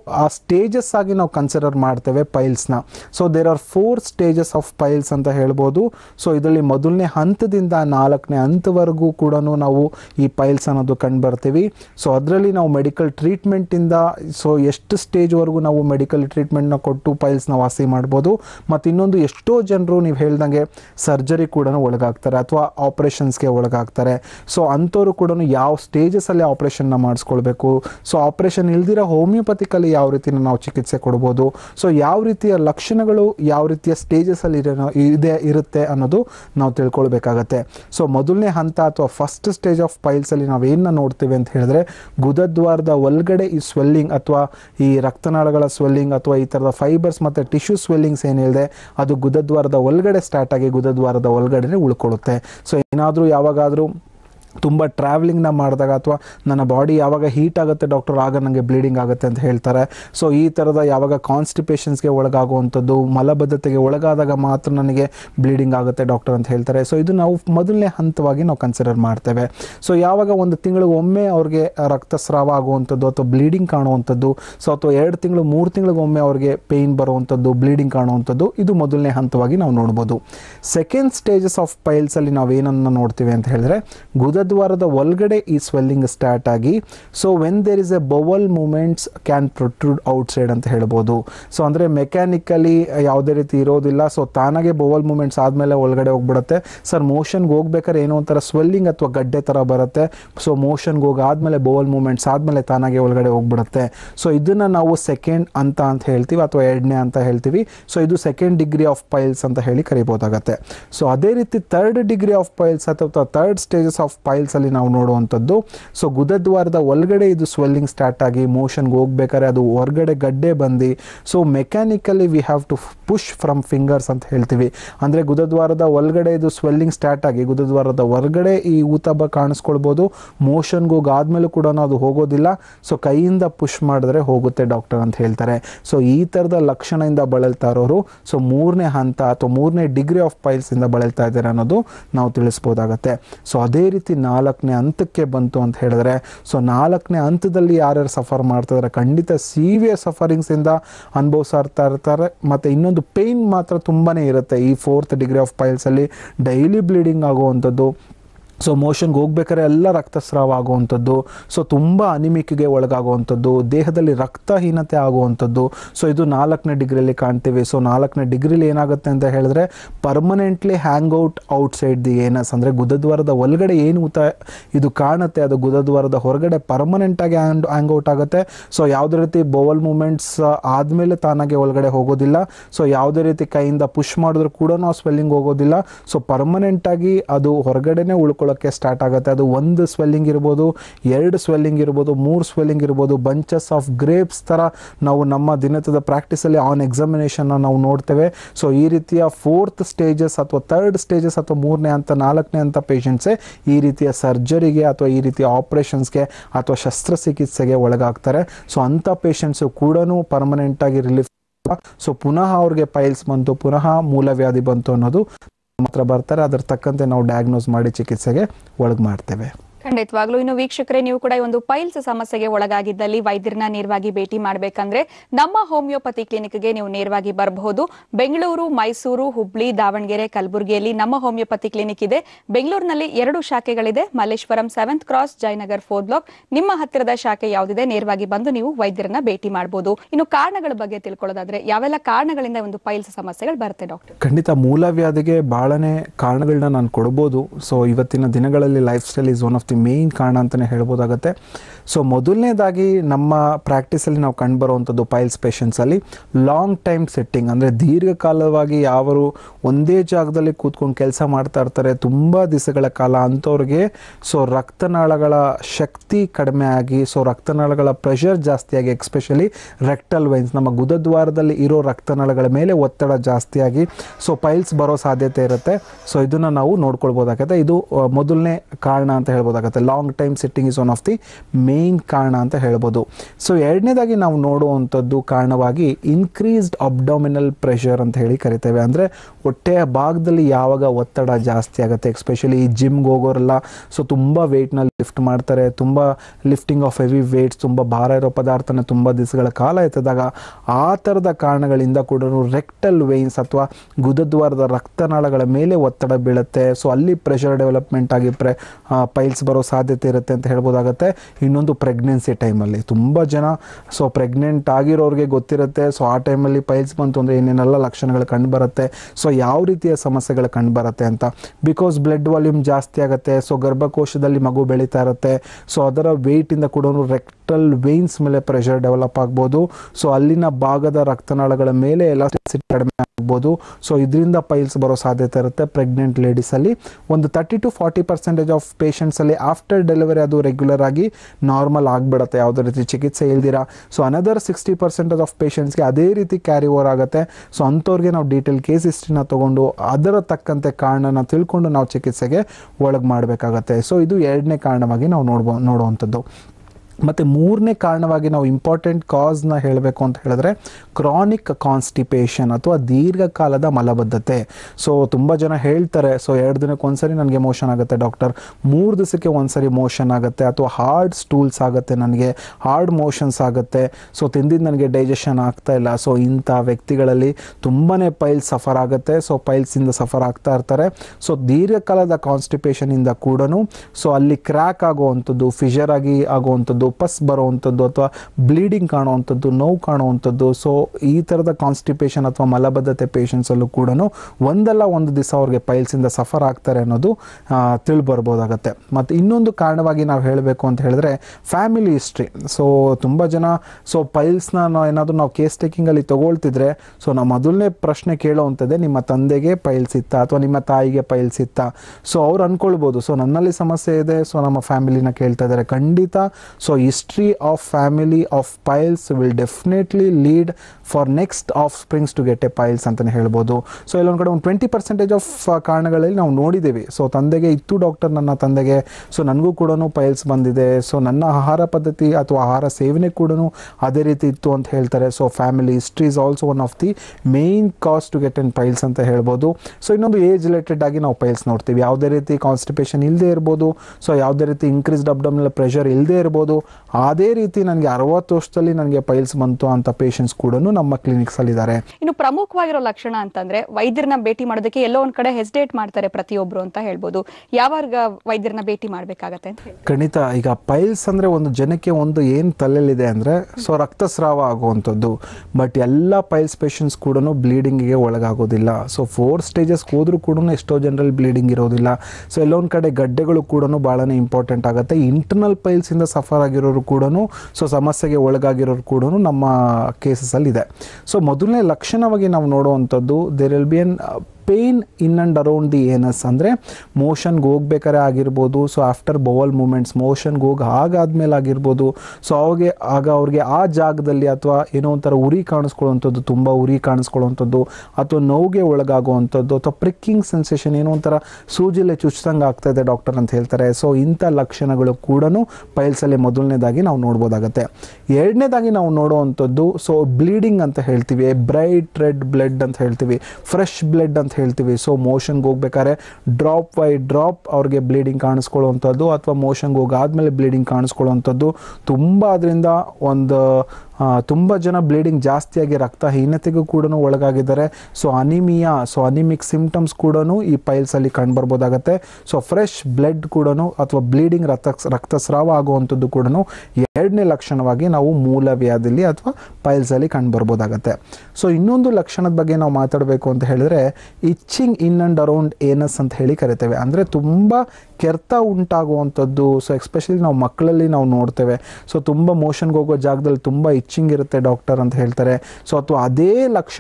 ಆ ಸ್ಟೇಜಸ್ ಆಗಿ ನಾವು ಕನ್ಸಿಡರ್ ಮಾಡ್ತೇವೆ ಪೈಲ್ಸ್ನ so there are four stages of piles ಅಂತ ಹೇಳ್ಬೋದು ಸೊ ಇದರಲ್ಲಿ ಮೊದಲನೇ ಹಂತದಿಂದ ನಾಲ್ಕನೇ ಹಂತವರೆಗೂ ಕೂಡ ನಾವು ಈ ಪೈಲ್ಸ್ ಅನ್ನೋದು ಕಂಡು ಬರ್ತೀವಿ ಸೊ ಅದರಲ್ಲಿ ನಾವು ಮೆಡಿಕಲ್ ಟ್ರೀಟ್ಮೆಂಟಿಂದ ಸೊ ಎಷ್ಟು ಸ್ಟೇಜ್ವರೆಗೂ ನಾವು ಮೆಡಿಕಲ್ ಟ್ರೀಟ್ಮೆಂಟ್ನ ಕೊಟ್ಟು ಪೈಲ್ಸ್ನ ವಾಸಿ ಮಾಡ್ಬೋದು ಮತ್ತು ಇನ್ನೊಂದು ಎಷ್ಟೋ ಜನರು ನೀವು ಹೇಳ್ದಂಗೆ ಸರ್ಜರಿ ಕೂಡ ಒಳಗಾಗ್ತಾರೆ ಅಥವಾ ಆಪ್ರೇಷನ್ಸ್ಗೆ ಒಳಗಾಗ್ತಾರೆ ಸೊ ಅಂಥವ್ರು ಕೂಡ ಯಾವ ಸ್ಟೇಜಸಲ್ಲಿ ಆಪ್ರೇಷನ್ನ ಮಾಡಿಸ್ಕೊಳ್ಬೇಕು ಸೊ ಆಪ್ರೇಷನ್ ಇಲ್ದಿರೋ ಹೋಮಿಯೋಪತಿಕಲ್ಲಿ ಯಾವ ರೀತಿ ನಾವು ಚಿಕಿತ್ಸೆ ಕೊಡ್ಬೋದು ಸೊ ಯಾವ ರೀತಿಯ ಲಕ್ಷಣಗಳು ಯಾವ ರೀತಿಯ ಸ್ಟೇಜಸಲ್ಲಿ ಇದೆ ಇರುತ್ತೆ ಅನ್ನೋದು ನಾವು ತಿಳ್ಕೊಳ್ಬೇಕಾಗತ್ತೆ ಸೊ ಮೊದಲನೇ ಹಂತ ಅಥವಾ ಫಸ್ಟ್ ಸ್ಟೇಜ್ ಆಫ್ ಪೈಲ್ಸಲ್ಲಿ ನಾವು ಏನನ್ನ ನೋಡ್ತೀವಿ ಅಂತ ಹೇಳಿದ್ರೆ ಗುದದ್ವಾರದ ಒಳಗಡೆ ಈ ಸ್ವೆಲ್ಲಿಂಗ್ ಅಥವಾ ಈ ರಕ್ತನಾಳಗಳ ಸ್ವೆಲ್ಲಿಂಗ್ ಅಥವಾ ಈ ಥರದ ಫೈಬರ್ಸ್ ಮತ್ತು ಟಿಶ್ಯೂ ಸ್ವೆಲ್ಲಿಂಗ್ಸ್ ಏನು ಹೇಳಿದೆ ಅದು ಗುದದ್ವಾರದ ಒಳಗಡೆ ಸ್ಟಾರ್ಟ್ ಆಗಿ ಗುದದ್ವಾರದ ಒಳಗಡೆ ಉಳ್ಕೊಳ್ಳುತ್ತೆ ಸೊ ಏನಾದರೂ ಯಾವಾಗಾದರೂ ತುಂಬ ಟ್ರಾವೆಲಿಂಗ್ನ ಮಾಡಿದಾಗ ಅಥವಾ ನನ್ನ ಬಾಡಿ ಯಾವಾಗ ಹೀಟ್ ಆಗುತ್ತೆ ಡಾಕ್ಟರ್ ಆಗ ನನಗೆ ಬ್ಲೀಡಿಂಗ್ ಆಗುತ್ತೆ ಅಂತ ಹೇಳ್ತಾರೆ ಸೊ ಈ ಥರದ ಯಾವಾಗ ಕಾನ್ಸ್ಟಿಪೇಷನ್ಸ್ಗೆ ಒಳಗಾಗುವಂಥದ್ದು ಮಲಬದ್ಧತೆಗೆ ಒಳಗಾದಾಗ ಮಾತ್ರ ನನಗೆ ಬ್ಲೀಡಿಂಗ್ ಆಗುತ್ತೆ ಡಾಕ್ಟರ್ ಅಂತ ಹೇಳ್ತಾರೆ ಸೊ ಇದು ನಾವು ಮೊದಲನೇ ಹಂತವಾಗಿ ನಾವು ಕನ್ಸಿಡರ್ ಮಾಡ್ತೇವೆ ಸೊ ಯಾವಾಗ ಒಂದು ತಿಂಗಳಿಗೆ ಒಮ್ಮೆ ಅವ್ರಿಗೆ ರಕ್ತಸ್ರಾವ ಆಗುವಂಥದ್ದು ಅಥವಾ ಬ್ಲೀಡಿಂಗ್ ಕಾಣುವಂಥದ್ದು ಸೊ ಅಥವಾ ಎರಡು ತಿಂಗಳು ಮೂರು ತಿಂಗಳಿಗೆ ಒಮ್ಮೆ ಅವ್ರಿಗೆ ಪೇಯ್ನ್ ಬರುವಂಥದ್ದು ಬ್ಲೀಡಿಂಗ್ ಕಾಣುವಂಥದ್ದು ಇದು ಮೊದಲನೇ ಹಂತವಾಗಿ ನಾವು ನೋಡ್ಬೋದು ಸೆಕೆಂಡ್ ಸ್ಟೇಜಸ್ ಆಫ್ ಪೈಲ್ಸಲ್ಲಿ ನಾವು ಏನನ್ನು ನೋಡ್ತೀವಿ ಅಂತ ಹೇಳಿದ್ರೆ ಗುದದ್ವಾರದ ಒಳಗಡೆ ಈ ಸ್ವೆಲ್ಲಿಂಗ್ ಸ್ಟಾರ್ಟ್ ಆಗಿ so when there is a bowel movements can protrude outside ಅಂತ ಹೇಳ್ಬೋದು ಸೊ ಅಂದರೆ ಮೆಕ್ಯಾನಿಕಲಿ ಯಾವುದೇ ರೀತಿ ಇರೋದಿಲ್ಲ ಸೊ ತಾನಾಗೆ ಬೊವಲ್ ಮೂಮೆಂಟ್ಸ್ ಆದಮೇಲೆ ಒಳಗಡೆ ಹೋಗ್ಬಿಡುತ್ತೆ ಸರ್ ಮೋಷನ್ಗೆ ಹೋಗ್ಬೇಕಾದ್ರೆ ಏನೋ ಒಂಥರ ಸ್ವೆಲ್ಲಿಂಗ್ ಅಥವಾ ಗಡ್ಡೆ ಥರ ಬರುತ್ತೆ ಸೊ ಮೋಷನ್ಗೆ ಹೋಗಿ ಆದಮೇಲೆ ಬೊವಲ್ ಮೂಮೆಂಟ್ಸ್ ಆದಮೇಲೆ ತಾನಾಗೆ ಒಳಗಡೆ ಹೋಗ್ಬಿಡುತ್ತೆ ಸೊ ಇದನ್ನು ನಾವು ಸೆಕೆಂಡ್ ಅಂತ ಅಂತ ಹೇಳ್ತೀವಿ ಅಥವಾ ಎರಡನೇ ಅಂತ ಹೇಳ್ತೀವಿ ಸೊ ಇದು ಸೆಕೆಂಡ್ ಡಿಗ್ರಿ ಆಫ್ ಪೈಲ್ಸ್ ಅಂತ ಹೇಳಿ ಕರಿಬೋದಾಗತ್ತೆ ಸೊ ಅದೇ ರೀತಿ ಥರ್ಡ್ ಡಿಗ್ರಿ ಆಫ್ ಪೈಲ್ಸ್ ಅಥವಾ ಥರ್ಡ್ ಸ್ಟೇಜಸ್ ಆಫ್ ಪೈಲ್ಸ್ ಅಲ್ಲಿ ನಾವು ನೋಡುವಂಥದ್ದು ಸೊ ಗುದದ್ವಾರದ ಒಳಗಡೆ ಇದು ಸ್ವೆಲ್ಲಿಂಗ್ ಸ್ಟಾರ್ಟ್ ಆಗಿ ಮೋಷನ್ಗೆ ಹೋಗ್ಬೇಕಾದ್ರೆ ಅದು ಹೊರಗಡೆ ಗಡ್ಡೆ ಬಂದು so mechanically we have to push from fingers ಅಂತ ಹೇಳ್ತೀವಿ ಅಂದರೆ ಗುದದ್ವಾರದ ಒಳಗಡೆ ಇದು ಸ್ವೆಲ್ಲಿಂಗ್ ಸ್ಟಾರ್ಟ್ ಆಗಿ ಗುದದ್ವಾರದ ಹೊರಗಡೆ ಈ ಊತಬ ಕಾಣಿಸ್ಕೊಳ್ಬೋದು ಮೋಷನ್ಗೆ ಹೋಗಿ ಆದ್ಮೇಲೂ ಕೂಡ ಅದು ಹೋಗೋದಿಲ್ಲ ಸೊ ಕೈಯಿಂದ ಪುಷ್ ಮಾಡಿದ್ರೆ ಹೋಗುತ್ತೆ ಡಾಕ್ಟರ್ ಅಂತ ಹೇಳ್ತಾರೆ ಸೊ ಈ ಥರದ ಲಕ್ಷಣದಿಂದ ಬಳಲ್ತಾ ಇರೋರು ಸೊ ಮೂರನೇ ಹಂತ ಅಥವಾ ಮೂರನೇ ಡಿಗ್ರಿ ಆಫ್ ಪೈಲ್ಸ್ ಇಂದ ಬಳಲ್ತಾ ಇದ್ದಾರೆ ಅನ್ನೋದು ನಾವು ತಿಳಿಸ್ಬೋದಾಗತ್ತೆ ಸೊ ಅದೇ ರೀತಿ ನಾಲ್ಕನೇ ಹಂತಕ್ಕೆ ಬಂತು ಅಂತ ಹೇಳಿದ್ರೆ ಸೊ ನಾಲ್ಕನೇ ಹಂತದಲ್ಲಿ ಯಾರ್ಯಾರು ಸಫರ್ ಮಾಡ್ತಿದ್ದಾರೆ ಖಂಡಿತ ಸೀವಿಯರ್ ಸಫರಿಂಗ್ಸ್ ಇಂದ ಅನುಭವಿಸ್ತಾ ಇರ್ತಾರೆ ಮತ್ತೆ ಇನ್ನೊಂದು ಪೇಯ್ನ್ ಮಾತ್ರ ತುಂಬಾನೇ ಇರುತ್ತೆ ಈ ಫೋರ್ತ್ ಡಿಗ್ರಿ ಆಫ್ ಪೈಲ್ಸ್ ಅಲ್ಲಿ ಡೈಲಿ ಬ್ಲೀಡಿಂಗ್ ಆಗುವಂಥದ್ದು ಸೊ ಮೋಷನ್ಗೆ ಹೋಗ್ಬೇಕಾದ್ರೆ ಎಲ್ಲ ರಕ್ತಸ್ರಾವ ಆಗುವಂಥದ್ದು ಸೊ ತುಂಬ ಅನಿಮಿಕ್ಗೆ ಒಳಗಾಗುವಂಥದ್ದು ದೇಹದಲ್ಲಿ ರಕ್ತಹೀನತೆ ಆಗುವಂಥದ್ದು ಸೊ ಇದು ನಾಲ್ಕನೇ ಡಿಗ್ರಿಯಲ್ಲಿ ಕಾಣ್ತೀವಿ ಸೊ ನಾಲ್ಕನೇ ಡಿಗ್ರಿಲಿ ಏನಾಗುತ್ತೆ ಅಂತ ಹೇಳಿದ್ರೆ permanently hang out outside the anus ಅಂದರೆ ಗುದದ್ವಾರದ ಒಳಗಡೆ ಏನು ಊತ ಇದು ಕಾಣುತ್ತೆ ಅದು ಗುದದ್ವಾರದ ಹೊರಗಡೆ ಪರ್ಮನೆಂಟಾಗಿ ಹ್ಯಾಂಡ್ ಹ್ಯಾಂಗ್ ಔಟ್ ಆಗುತ್ತೆ ಸೊ ಯಾವುದೇ ರೀತಿ ಬೋವಲ್ ಮೂಮೆಂಟ್ಸ್ ಆದಮೇಲೆ ತಾನಾಗೆ ಒಳಗಡೆ ಹೋಗೋದಿಲ್ಲ ಸೊ ಯಾವುದೇ ರೀತಿ ಕೈಯಿಂದ ಪುಷ್ ಮಾಡಿದ್ರು ಕೂಡ ಆ ಸ್ವೆಲ್ಲಿಂಗ್ ಹೋಗೋದಿಲ್ಲ ಸೊ ಪರ್ಮನೆಂಟಾಗಿ ಅದು ಹೊರಗಡೆನೆ ಉಳ್ಕೊಳ್ಳೋಕ್ಕೆ ಸ್ಟಾರ್ಟ್ ಆಗುತ್ತೆ ಅದು ಒಂದು ಸ್ವೆಲ್ಲಿಂಗ್ ಇರ್ಬೋದು ಎರಡು ಸ್ವೆಲ್ಲಿಂಗ್ ಇರ್ಬೋದು ಮೂರು ಸ್ವೆಲ್ಲಿಂಗ್ ಇರ್ಬೋದು ಬಂಚಸ್ ಆಫ್ ಗ್ರೇಪ್ಸ್ ಥರ ನಾವು ನಮ್ಮ ದಿನದ ಪ್ರಾಕ್ಟೀಸಲ್ಲಿ ಆನ್ ಎಕ್ಸಾಮಿನೇಷನ್ನ ನಾವು ನೋಡ್ತೇವೆ ಸೊ ಈ ರೀತಿಯ ಫೋರ್ತ್ ಸ್ಟೇಜಸ್ ಅಥವಾ ಥರ್ಡ್ ಸ್ಟೇಜಸ್ ಅಥವಾ ಮೂರನೇ ಹಂತ ನಾಲ್ಕನೇ ಹಂತ ಪೇಷಂಟ್ಸೇ ಈ ರೀತಿಯ ಸರ್ಜರಿಗೆ ಅಥವಾ ಈ ರೀತಿಯ ಆಪ್ರೇಷನ್ಸ್ಗೆ ಅಥವಾ ಶಸ್ತ್ರಚಿಕಿತ್ಸೆಗೆ ಒಳಗಾಗ್ತಾರೆ ಸೊ ಅಂಥ ಪೇಷಂಟ್ಸು ಕೂಡ ಪರ್ಮನೆಂಟಾಗಿ ರಿಲೀಫ್ ಸೊ ಪುನಃ ಅವ್ರಿಗೆ ಪೈಲ್ಸ್ ಬಂತು ಪುನಃ ಮೂಲವ್ಯಾಧಿ ಬಂತು ಅನ್ನೋದು ಮಾತ್ರ ಬರ್ತಾರೆ ಅದ್ರ ತಕ್ಕಂತೆ ನಾವು ಡಯಾಗ್ನೋಸ್ ಮಾಡಿ ಚಿಕಿತ್ಸೆಗೆ ಒಳಗೆ ಮಾಡ್ತೇವೆ ಖಂಡಿತವಾಗ್ಲೂ ಇನ್ನು ವೀಕ್ಷಕರೇ ನೀವು ಕೂಡ ಈ ಒಂದು ಪೈಲ್ಸ್ ಸಮಸ್ಯೆಗೆ ಒಳಗಾಗಿದ್ದಲ್ಲಿ ವೈದ್ಯರನ್ನ ನೇರವಾಗಿ ಭೇಟಿ ಮಾಡಬೇಕಂದ್ರೆ ನಮ್ಮ ಹೋಮಿಯೋಪತಿ ಕ್ಲಿನಿಕ್ಗೆ ನೀವು ನೇರವಾಗಿ ಬರಬಹುದು ಬೆಂಗಳೂರು ಮೈಸೂರು ಹುಬ್ಳಿ ದಾವಣಗೆರೆ ಕಲಬುರಗಿಯಲ್ಲಿ ನಮ್ಮ ಹೋಮಿಯೋಪತಿ ಕ್ಲಿನಿಕ್ ಇದೆ ಬೆಂಗಳೂರಿನಲ್ಲಿ ಎರಡು ಶಾಖೆಗಳಿದೆ Malleshwaram seventh cross Jayanagar four block ನಿಮ್ಮ ಹತ್ತಿರದ ಶಾಖೆ ಯಾವುದಿದೆ ನೇರವಾಗಿ ಬಂದು ನೀವು ವೈದ್ಯರನ್ನ ಭೇಟಿ ಮಾಡಬಹುದು ಇನ್ನು ಕಾರಣಗಳ ಬಗ್ಗೆ ತಿಳ್ಕೊಳ್ಳೋದಾದ್ರೆ ಯಾವೆಲ್ಲ ಕಾರಣಗಳಿಂದ ಒಂದು ಪೈಲ್ಸ್ ಸಮಸ್ಯೆಗಳು ಬರುತ್ತೆ ಡಾಕ್ಟರ್ ಖಂಡಿತ ಮೂಲವ್ಯಾಧಿಗೆ ಭಾಳನೇ ಕಾರಣಗಳನ್ನ ನಾನು ಕೊಡ್ಬೋದು ಸೊ ಇವತ್ತಿನ ದಿನಗಳಲ್ಲಿ life style is one of the main ಕಾರಣ ಅಂತಲೇ ಹೇಳ್ಬೋದಾಗತ್ತೆ ಸೊ ಮೊದಲನೇದಾಗಿ ನಮ್ಮ ಪ್ರಾಕ್ಟೀಸಲ್ಲಿ ನಾವು ಕಂಡುಬರುವಂಥದ್ದು ಪೈಲ್ಸ್ ಪೇಷಂಟ್ಸಲ್ಲಿ ಲಾಂಗ್ ಟೈಮ್ ಸೆಟ್ಟಿಂಗ್ ಅಂದರೆ ದೀರ್ಘಕಾಲವಾಗಿ ಯಾವರು ಒಂದೇ ಜಾಗದಲ್ಲಿ ಕೂತ್ಕೊಂಡು ಕೆಲಸ ಮಾಡ್ತಾ ಇರ್ತಾರೆ ತುಂಬ ದಿವಸಗಳ ಕಾಲ ಅಂಥವ್ರಿಗೆ ಸೊ ರಕ್ತನಾಳಗಳ ಶಕ್ತಿ ಕಡಿಮೆ ಆಗಿ ಸೊ ರಕ್ತನಾಳಗಳ ಪ್ರೆಷರ್ ಜಾಸ್ತಿ ಆಗಿ ಎಕ್ಸ್ಪೆಷಲಿ ರೆಕ್ಟಲ್ ವೈನ್ಸ್ ನಮ್ಮ ಗುದದ್ವಾರದಲ್ಲಿ ಇರೋ ರಕ್ತನಾಳಗಳ ಮೇಲೆ ಒತ್ತಡ ಜಾಸ್ತಿಯಾಗಿ ಸೊ ಪೈಲ್ಸ್ ಬರೋ ಸಾಧ್ಯತೆ ಇರುತ್ತೆ ಸೊ ಇದನ್ನು ನಾವು ನೋಡ್ಕೊಳ್ಬೋದಾಗತ್ತೆ ಇದು ಆ, ಮೊದಲನೇ ಕಾರಣ ಅಂತ ಹೇಳ್ಬೋದಾಗತ್ತೆ long time sitting is one of the main main ಕಾರಣ ಅಂತ ಹೇಳ್ಬೋದು ಸೊ ಎರಡನೇದಾಗಿ ನಾವು ನೋಡುವಂಥದ್ದು ಕಾರಣವಾಗಿ ಇನ್ಕ್ರೀಸ್ಡ್ ಅಬ್ಡಾಮಿನಲ್ ಪ್ರೆಷರ್ ಅಂತ ಹೇಳಿ ಕರಿತೇವೆ ಅಂದರೆ ಹೊಟ್ಟೆಯ ಭಾಗದಲ್ಲಿ ಯಾವಾಗ ಒತ್ತಡ ಜಾಸ್ತಿ ಆಗುತ್ತೆ ಎಸ್ಪೆಷಲಿ ಈ ಜಿಮ್ಗೆ ಹೋಗೋರೆಲ್ಲ ಸೊ ತುಂಬ ವೆಯ್ಟ್ನ ಲಿಫ್ಟ್ ಮಾಡ್ತಾರೆ ತುಂಬ ಲಿಫ್ಟಿಂಗ್ ಆಫ್ ಹೆವಿ ವೇಟ್ಸ್ ತುಂಬ ಭಾರ ಇರೋ ಪದಾರ್ಥನ ತುಂಬ ದಿವಸಗಳ ಕಾಲ ಎತ್ತಿದಾಗ ಆ ಥರದ ಕಾರಣಗಳಿಂದ ಕೂಡ ರೆಕ್ಟಲ್ ವೇನ್ಸ್ ಅಥವಾ ಗುದದ್ವಾರದ ರಕ್ತನಾಳಗಳ ಮೇಲೆ ಒತ್ತಡ ಬೀಳುತ್ತೆ ಸೊ ಅಲ್ಲಿ ಪ್ರೆಷರ್ ಡೆವಲಪ್ಮೆಂಟ್ ಆಗಿ ಪ್ರೆ ಪೈಲ್ಸ್ ಬರೋ ಸಾಧ್ಯತೆ ಇರುತ್ತೆ ಅಂತ ಹೇಳ್ಬೋದಾಗತ್ತೆ ಇನ್ನೊಂದು ಪ್ರೆಗ್ನೆನ್ಸಿ ಟೈಮಲ್ಲಿ ತುಂಬ ಜನ ಸೊ ಪ್ರೆಗ್ನೆಂಟ್ ಆಗಿರೋರಿಗೆ ಗೊತ್ತಿರುತ್ತೆ ಸೊ ಆ ಟೈಮಲ್ಲಿ ಪೈಲ್ಸ್ ಬಂತು ಅಂದರೆ ಏನೇನೆಲ್ಲ ಲಕ್ಷಣಗಳು ಕಂಡುಬರುತ್ತೆ ಸೊ ಯಾವ ರೀತಿಯ ಸಮಸ್ಯೆಗಳು ಕಂಡುಬರುತ್ತೆ ಅಂತ ಬಿಕಾಸ್ ಬ್ಲಡ್ ವಾಲ್ಯೂಮ್ ಜಾಸ್ತಿ ಆಗುತ್ತೆ ಸೊ ಗರ್ಭಕೋಶದಲ್ಲಿ ಮಗು ಬೆಳೀತಾ ಇರುತ್ತೆ ಸೊ ಅದರ ವೆಯ್ಟಿಂದ ಕೂಡ ರೆಕ್ಟಲ್ ವೇನ್ಸ್ ಮೇಲೆ ಪ್ರೆಷರ್ ಡೆವಲಪ್ ಆಗ್ಬೋದು ಸೊ ಅಲ್ಲಿನ ಭಾಗದ ರಕ್ತನಾಳಗಳ ಮೇಲೆ ಎಲಾಸ್ಟಿಸಿಟಿ ಕಡಿಮೆ ಆಗ್ಬೋದು ಸೊ ಇದರಿಂದ ಪೈಲ್ಸ್ ಬರೋ ಸಾಧ್ಯತೆ ಇರುತ್ತೆ ಪ್ರೆಗ್ನೆಂಟ್ ಲೇಡೀಸಲ್ಲಿ ಒಂದು thirty to forty percentage of ಪೇಷಂಟ್ಸಲ್ಲಿ ಆಫ್ಟರ್ ಡೆಲಿವರಿ ಅದು ರೆಗ್ಯುಲರ್ ಆಗಿ ನಾರ್ಮಲ್ ಆಗಿಬಿಡುತ್ತೆ ಯಾವುದೇ ರೀತಿ ಚಿಕಿತ್ಸೆ ಇಲ್ದಿರ so another sixty percentage of ಪೇಷಂಟ್ಸ್ಗೆ ಅದೇ ರೀತಿ ಕ್ಯಾರಿ ಓವರ್ ಆಗುತ್ತೆ ಸೊ ಅಂಥವ್ರಿಗೆ ನಾವು ಡೀಟೇಲ್ ಕೇಸ್ ಹಿಸ್ಟ್ರಿನ ತೊಗೊಂಡು ಅದರ ತಕ್ಕಂತೆ ಕಾರಣನ ತಿಳ್ಕೊಂಡು ನಾವು ಚಿಕಿತ್ಸೆಗೆ ಒಳಗೆ ಮಾಡಬೇಕಾಗತ್ತೆ ಸೊ ಇದು ಎರಡನೇ ಕಾರಣವಾಗಿ ನಾವು ನೋಡ್ಬೋ ನೋಡುವಂಥದ್ದು ಮತ್ತು ಮೂರನೇ ಕಾರಣವಾಗಿ ನಾವು ಇಂಪಾರ್ಟೆಂಟ್ ಕಾಸ್ನ ಹೇಳಬೇಕು ಅಂತ ಹೇಳಿದ್ರೆ ಕ್ರಾನಿಕ್ ಕಾನ್ಸ್ಟಿಪೇಷನ್ ಅಥವಾ ದೀರ್ಘಕಾಲದ ಮಲಬದ್ಧತೆ ಸೊ ತುಂಬ ಜನ ಹೇಳ್ತಾರೆ ಸೊ ಎರಡು ದಿನಕ್ಕೆ ಒಂದ್ಸರಿ ನನಗೆ ಮೋಷನ್ ಆಗುತ್ತೆ ಡಾಕ್ಟರ್ ಮೂರು ದಿವಸಕ್ಕೆ ಒಂದ್ಸರಿ ಮೋಷನ್ ಆಗುತ್ತೆ ಅಥವಾ ಹಾರ್ಡ್ ಸ್ಟೂಲ್ಸ್ ಆಗುತ್ತೆ ನನಗೆ ಹಾರ್ಡ್ ಮೋಷನ್ಸ್ ಆಗುತ್ತೆ ಸೊ ತಿಂದಿದ್ದು ನನಗೆ ಡೈಜೆಷನ್ ಆಗ್ತಾ ಇಲ್ಲ ಸೊ ಇಂಥ ವ್ಯಕ್ತಿಗಳಲ್ಲಿ ತುಂಬಾ ಪೈಲ್ಸ್ ಸಫರ್ ಆಗುತ್ತೆ ಸೊ ಪೈಲ್ಸಿಂದ ಸಫರ್ ಆಗ್ತಾ ಇರ್ತಾರೆ ಸೊ ದೀರ್ಘಕಾಲದ ಕಾನ್ಸ್ಟಿಪೇಷನಿಂದ ಕೂಡ ಸೊ ಅಲ್ಲಿ ಕ್ರ್ಯಾಕ್ ಆಗುವಂಥದ್ದು ಫಿಷರ್ ಆಗಿ ಆಗುವಂಥದ್ದು ಪಸ್ ಬರುವಂಥದ್ದು ಅಥವಾ ಬ್ಲೀಡಿಂಗ್ ಕಾಣುವಂಥದ್ದು ನೋವು ಕಾಣುವಂಥದ್ದು ಸೊ ಈ ಥರದ ಕಾನ್ಸ್ಟಿಪೇಷನ್ ಅಥವಾ ಮಲಬದ್ಧತೆ ಪೇಷಂಟ್ಸಲ್ಲೂ ಕೂಡ ಒಂದಲ್ಲ ಒಂದು ದಿವಸ ಅವ್ರಿಗೆ ಪೈಲ್ಸಿಂದ ಸಫರ್ ಆಗ್ತಾರೆ ಅನ್ನೋದು ತಿಳಿ ಬರ್ಬೋದಾಗತ್ತೆ ಮತ್ತು ಇನ್ನೊಂದು ಕಾರಣವಾಗಿ ನಾವು ಹೇಳಬೇಕು ಅಂತ ಹೇಳಿದ್ರೆ ಫ್ಯಾಮಿಲಿ ಹಿಸ್ಟ್ರಿ ಸೊ ತುಂಬ ಜನ ಸೊ ಪೈಲ್ಸ್ನ ನಾವು ಏನಾದರೂ ನಾವು ಕೇಸ್ ಟೇಕಿಂಗಲ್ಲಿ ತಗೊಳ್ತಿದ್ರೆ ಸೊ ನಾವು ಮೊದಲನೇ ಪ್ರಶ್ನೆ ಕೇಳೋವಂಥದ್ದೇ ನಿಮ್ಮ ತಂದೆಗೆ ಪೈಲ್ಸ್ ಇತ್ತಾ ಅಥವಾ ನಿಮ್ಮ ತಾಯಿಗೆ ಪೈಲ್ಸ್ ಇತ್ತಾ ಸೊ ಅವ್ರು ಅನ್ಕೊಳ್ಬೋದು ಸೊ ನನ್ನಲ್ಲಿ ಸಮಸ್ಯೆ ಇದೆ ಸೊ ನಮ್ಮ ಫ್ಯಾಮಿಲಿನ ಕೇಳ್ತಾ ಇದ್ದಾರೆ ಖಂಡಿತ so history of family of piles will definitely lead for next offsprings to get a piles ಅಂತಲೇ ಹೇಳ್ಬೋದು ಸೊ ಇಲ್ಲೊಂದು ಕಡೆ ಒಂದು ಟ್ವೆಂಟಿ ಪರ್ಸೆಂಟೇಜ್ ಆಫ್ ಕಾರಣಗಳಲ್ಲಿ ನಾವು ನೋಡಿದ್ದೀವಿ ಸೊ ತಂದೆಗೆ ಇತ್ತು ಡಾಕ್ಟರ್ ನನ್ನ ತಂದೆಗೆ ಸೊ ನನಗೂ ಕೂಡ ಪೈಲ್ಸ್ ಬಂದಿದೆ ಸೊ ನನ್ನ ಆಹಾರ ಪದ್ಧತಿ ಅಥವಾ ಆಹಾರ ಸೇವನೆ ಕೂಡ ಅದೇ ರೀತಿ ಇತ್ತು ಅಂತ ಹೇಳ್ತಾರೆ so family history is also one of the main cause to get an piles ಅಂತ ಹೇಳ್ಬೋದು ಸೊ ಇನ್ನೊಂದು ಏಜ್ ರಿಲೇಟೆಡ್ ಆಗಿ ನಾವು ಪೈಲ್ಸ್ ನೋಡ್ತೀವಿ ಯಾವುದೇ ರೀತಿ ಕಾನ್ಸ್ಟಿಪೇಷನ್ ಇಲ್ಲದೆ ಇರ್ಬೋದು ಸೊ ಯಾವುದೇ ರೀತಿ ಇನ್ಕ್ರೀಸ್ಡ್ ಅಬ್ಡಮಿನಲ್ ಪ್ರೆಷರ್ ಇಲ್ಲದೆ ಇರ್ಬೋದು ಅದೇ ರೀತಿ ನನಗೆ ಅರವತ್ತು ವರ್ಷದಲ್ಲಿ ನನಗೆ ಪೈಲ್ಸ್ ಬಂತು ಅಂತ ಪೇಷಂಟ್ಸ್ ಕೂಡ ನಮ್ಮ ಕ್ಲಿನಿಕ್ಸಲ್ಲಿ ಇದ್ದಾರೆ ಇನ್ನು ಪ್ರಮುಖವಾಗಿರೋ ಲಕ್ಷಣ ಅಂತಂದ್ರೆ ವೈದ್ಯರನ್ನ ಭೇಟಿ ಮಾಡೋದಕ್ಕೆ ಎಲ್ಲೋ ಒಂದ್ ಕಡೆ ಹೆಸಿಟೇಟ್ ಮಾಡ್ತಾರೆ ಪ್ರತಿಯೊಬ್ರು ಅಂತ ಹೇಳ್ಬೋದು ಯಾವಾಗ ವೈದ್ಯರನ್ನ ಭೇಟಿ ಮಾಡ್ಬೇಕಾಗತ್ತೆ ಅಂತ ಹೇಳಿ ಖಂಡಿತ ಈಗ ಪೈಲ್ಸ್ ಅಂದರೆ ಒಂದು ಜನಕ್ಕೆ ಒಂದು ಏನು ತಲೆಯಲ್ಲಿದೆ ಅಂದರೆ ಸೊ ರಕ್ತಸ್ರಾವ ಆಗುವಂಥದ್ದು ಬಟ್ ಎಲ್ಲ ಪೈಲ್ಸ್ ಪೇಷಂಟ್ಸ್ ಕೂಡ ಬ್ಲೀಡಿಂಗಿಗೆ ಒಳಗಾಗೋದಿಲ್ಲ ಸೊ ಫೋರ್ ಸ್ಟೇಜಸ್ಗೆ ಹೋದ್ರೂ ಕೂಡ ಎಷ್ಟೋ ಜನರಲ್ಲಿ ಬ್ಲೀಡಿಂಗ್ ಇರೋದಿಲ್ಲ ಸೊ ಎಲ್ಲೊಂದು ಕಡೆ ಗಡ್ಡೆಗಳು ಕೂಡ ಭಾಳನೇ ಇಂಪಾರ್ಟೆಂಟ್ ಆಗುತ್ತೆ ಇಂಟರ್ನಲ್ ಪೈಲ್ಸಿಂದ ಸಫರ್ ಆಗಿರೋರು ಕೂಡ ಸೊ ಸಮಸ್ಯೆಗೆ ಒಳಗಾಗಿರೋರು ಕೂಡ ನಮ್ಮ ಕೇಸಸಲ್ಲಿ ಇದೆ ಸೊ ಮೊದಲನೇ ಲಕ್ಷಣವಾಗಿ ನಾವು ನೋಡುವಂಥದ್ದು there will be an pain in and around the anus ಅಂದರೆ ಮೋಷನ್ಗೆ ಹೋಗ್ಬೇಕಾದ್ರೆ ಆಗಿರ್ಬೋದು ಸೊ ಆಫ್ಟರ್ ಬೌಲ್ ಮೂಮೆಂಟ್ಸ್ ಮೋಷನ್ಗೆ ಹೋಗಿ ಆಗಾದ್ಮೇಲೆ ಆಗಿರ್ಬೋದು ಸೊ ಅವಾಗೆ ಆಗ ಅವ್ರಿಗೆ ಆ ಜಾಗದಲ್ಲಿ ಅಥವಾ ಏನೋ ಒಂಥರ ಉರಿ ಕಾಣಿಸ್ಕೊಳ್ಳುವಂಥದ್ದು ತುಂಬ ಉರಿ ಕಾಣಿಸ್ಕೊಳ್ಳುವಂಥದ್ದು ಅಥವಾ ನೋವಿಗೆ ಒಳಗಾಗುವಂಥದ್ದು ಅಥವಾ ಪ್ರಿಕ್ಕಿಂಗ್ ಸೆನ್ಸೇಷನ್ ಏನೋ ಒಂಥರ ಸೂಜಿಲೆ ಚುಚ್ಚಿದಂಗೆ ಆಗ್ತಾ ಇದೆ ಡಾಕ್ಟರ್ ಅಂತ ಹೇಳ್ತಾರೆ ಸೊ ಇಂಥ ಲಕ್ಷಣಗಳು ಕೂಡ ಪೈಲ್ಸಲ್ಲಿ ಮೊದಲನೇದಾಗಿ ನಾವು ನೋಡ್ಬೋದಾಗತ್ತೆ ಎರಡನೇದಾಗಿ ನಾವು ನೋಡುವಂಥದ್ದು ಸೊ ಬ್ಲೀಡಿಂಗ್ ಅಂತ ಹೇಳ್ತೀವಿ ಬ್ರೈಟ್ ರೆಡ್ ಬ್ಲಡ್ ಅಂತ ಹೇಳ್ತೀವಿ ಫ್ರೆಶ್ ಬ್ಲಡ್ ಅಂತ ಹೇಳ್ತೀವಿ ಸೊ ಮೋಷನ್ಗೆ ಹೋಗ್ಬೇಕಾದ್ರೆ ಡ್ರಾಪ್ ಬೈ ಡ್ರಾಪ್ ಅವ್ರಿಗೆ ಬ್ಲೀಡಿಂಗ್ ಕಾಣಿಸ್ಕೊಳ್ಳುವಂಥದ್ದು ಅಥವಾ ಮೋಷನ್ಗೆ ಹೋಗಾದ್ಮೇಲೆ ಬ್ಲೀಡಿಂಗ್ ಕಾಣಿಸ್ಕೊಳ್ಳುವಂಥದ್ದು ತುಂಬ ಅದರಿಂದ ಒಂದು ತುಂಬ ಜನ ಬ್ಲೀಡಿಂಗ್ ಜಾಸ್ತಿಯಾಗಿ ರಕ್ತಹೀನತೆಗೂ ಕೂಡ ಒಳಗಾಗಿದ್ದಾರೆ so anaemia so anaemic symptoms ಕೂಡ ಈ ಪೈಲ್ಸಲ್ಲಿ ಕಂಡುಬರ್ಬೋದಾಗತ್ತೆ ಸೊ ಫ್ರೆಶ್ ಬ್ಲಡ್ ಕೂಡ ಅಥವಾ ಬ್ಲೀಡಿಂಗ್ ರಕ್ತ ರಕ್ತಸ್ರಾವ ಆಗುವಂಥದ್ದು ಕೂಡ ಎರಡನೇ ಲಕ್ಷಣವಾಗಿ ನಾವು ಮೂಲವ್ಯಾಧಿಲಿ ಅಥವಾ ಪೈಲ್ಸಲ್ಲಿ ಕಂಡುಬರ್ಬೋದಾಗತ್ತೆ ಸೊ ಇನ್ನೊಂದು ಲಕ್ಷಣದ ಬಗ್ಗೆ ನಾವು ಮಾತಾಡಬೇಕು ಅಂತ ಹೇಳಿದ್ರೆ itching in and around anus ಅಂತ ಹೇಳಿ ಕರಿತೇವೆ ಅಂದರೆ ತುಂಬ ಕೆರೆತ ಉಂಟಾಗುವಂಥದ್ದು ಸೊ ಎಸ್ಪೆಷಲಿ ನಾವು ಮಕ್ಕಳಲ್ಲಿ ನಾವು ನೋಡ್ತೇವೆ ಸೊ ತುಂಬ ಮೋಷನ್ಗೆ ಹೋಗೋ ಜಾಗದಲ್ಲಿ ತುಂಬ ಇಚ್ಚಿಂಗ್ ಇರುತ್ತೆ ಡಾಕ್ಟರ್ ಅಂತ ಹೇಳ್ತಾರೆ ಸೊ ಅಥವಾ ಅದೇ ಲಕ್ಷಣ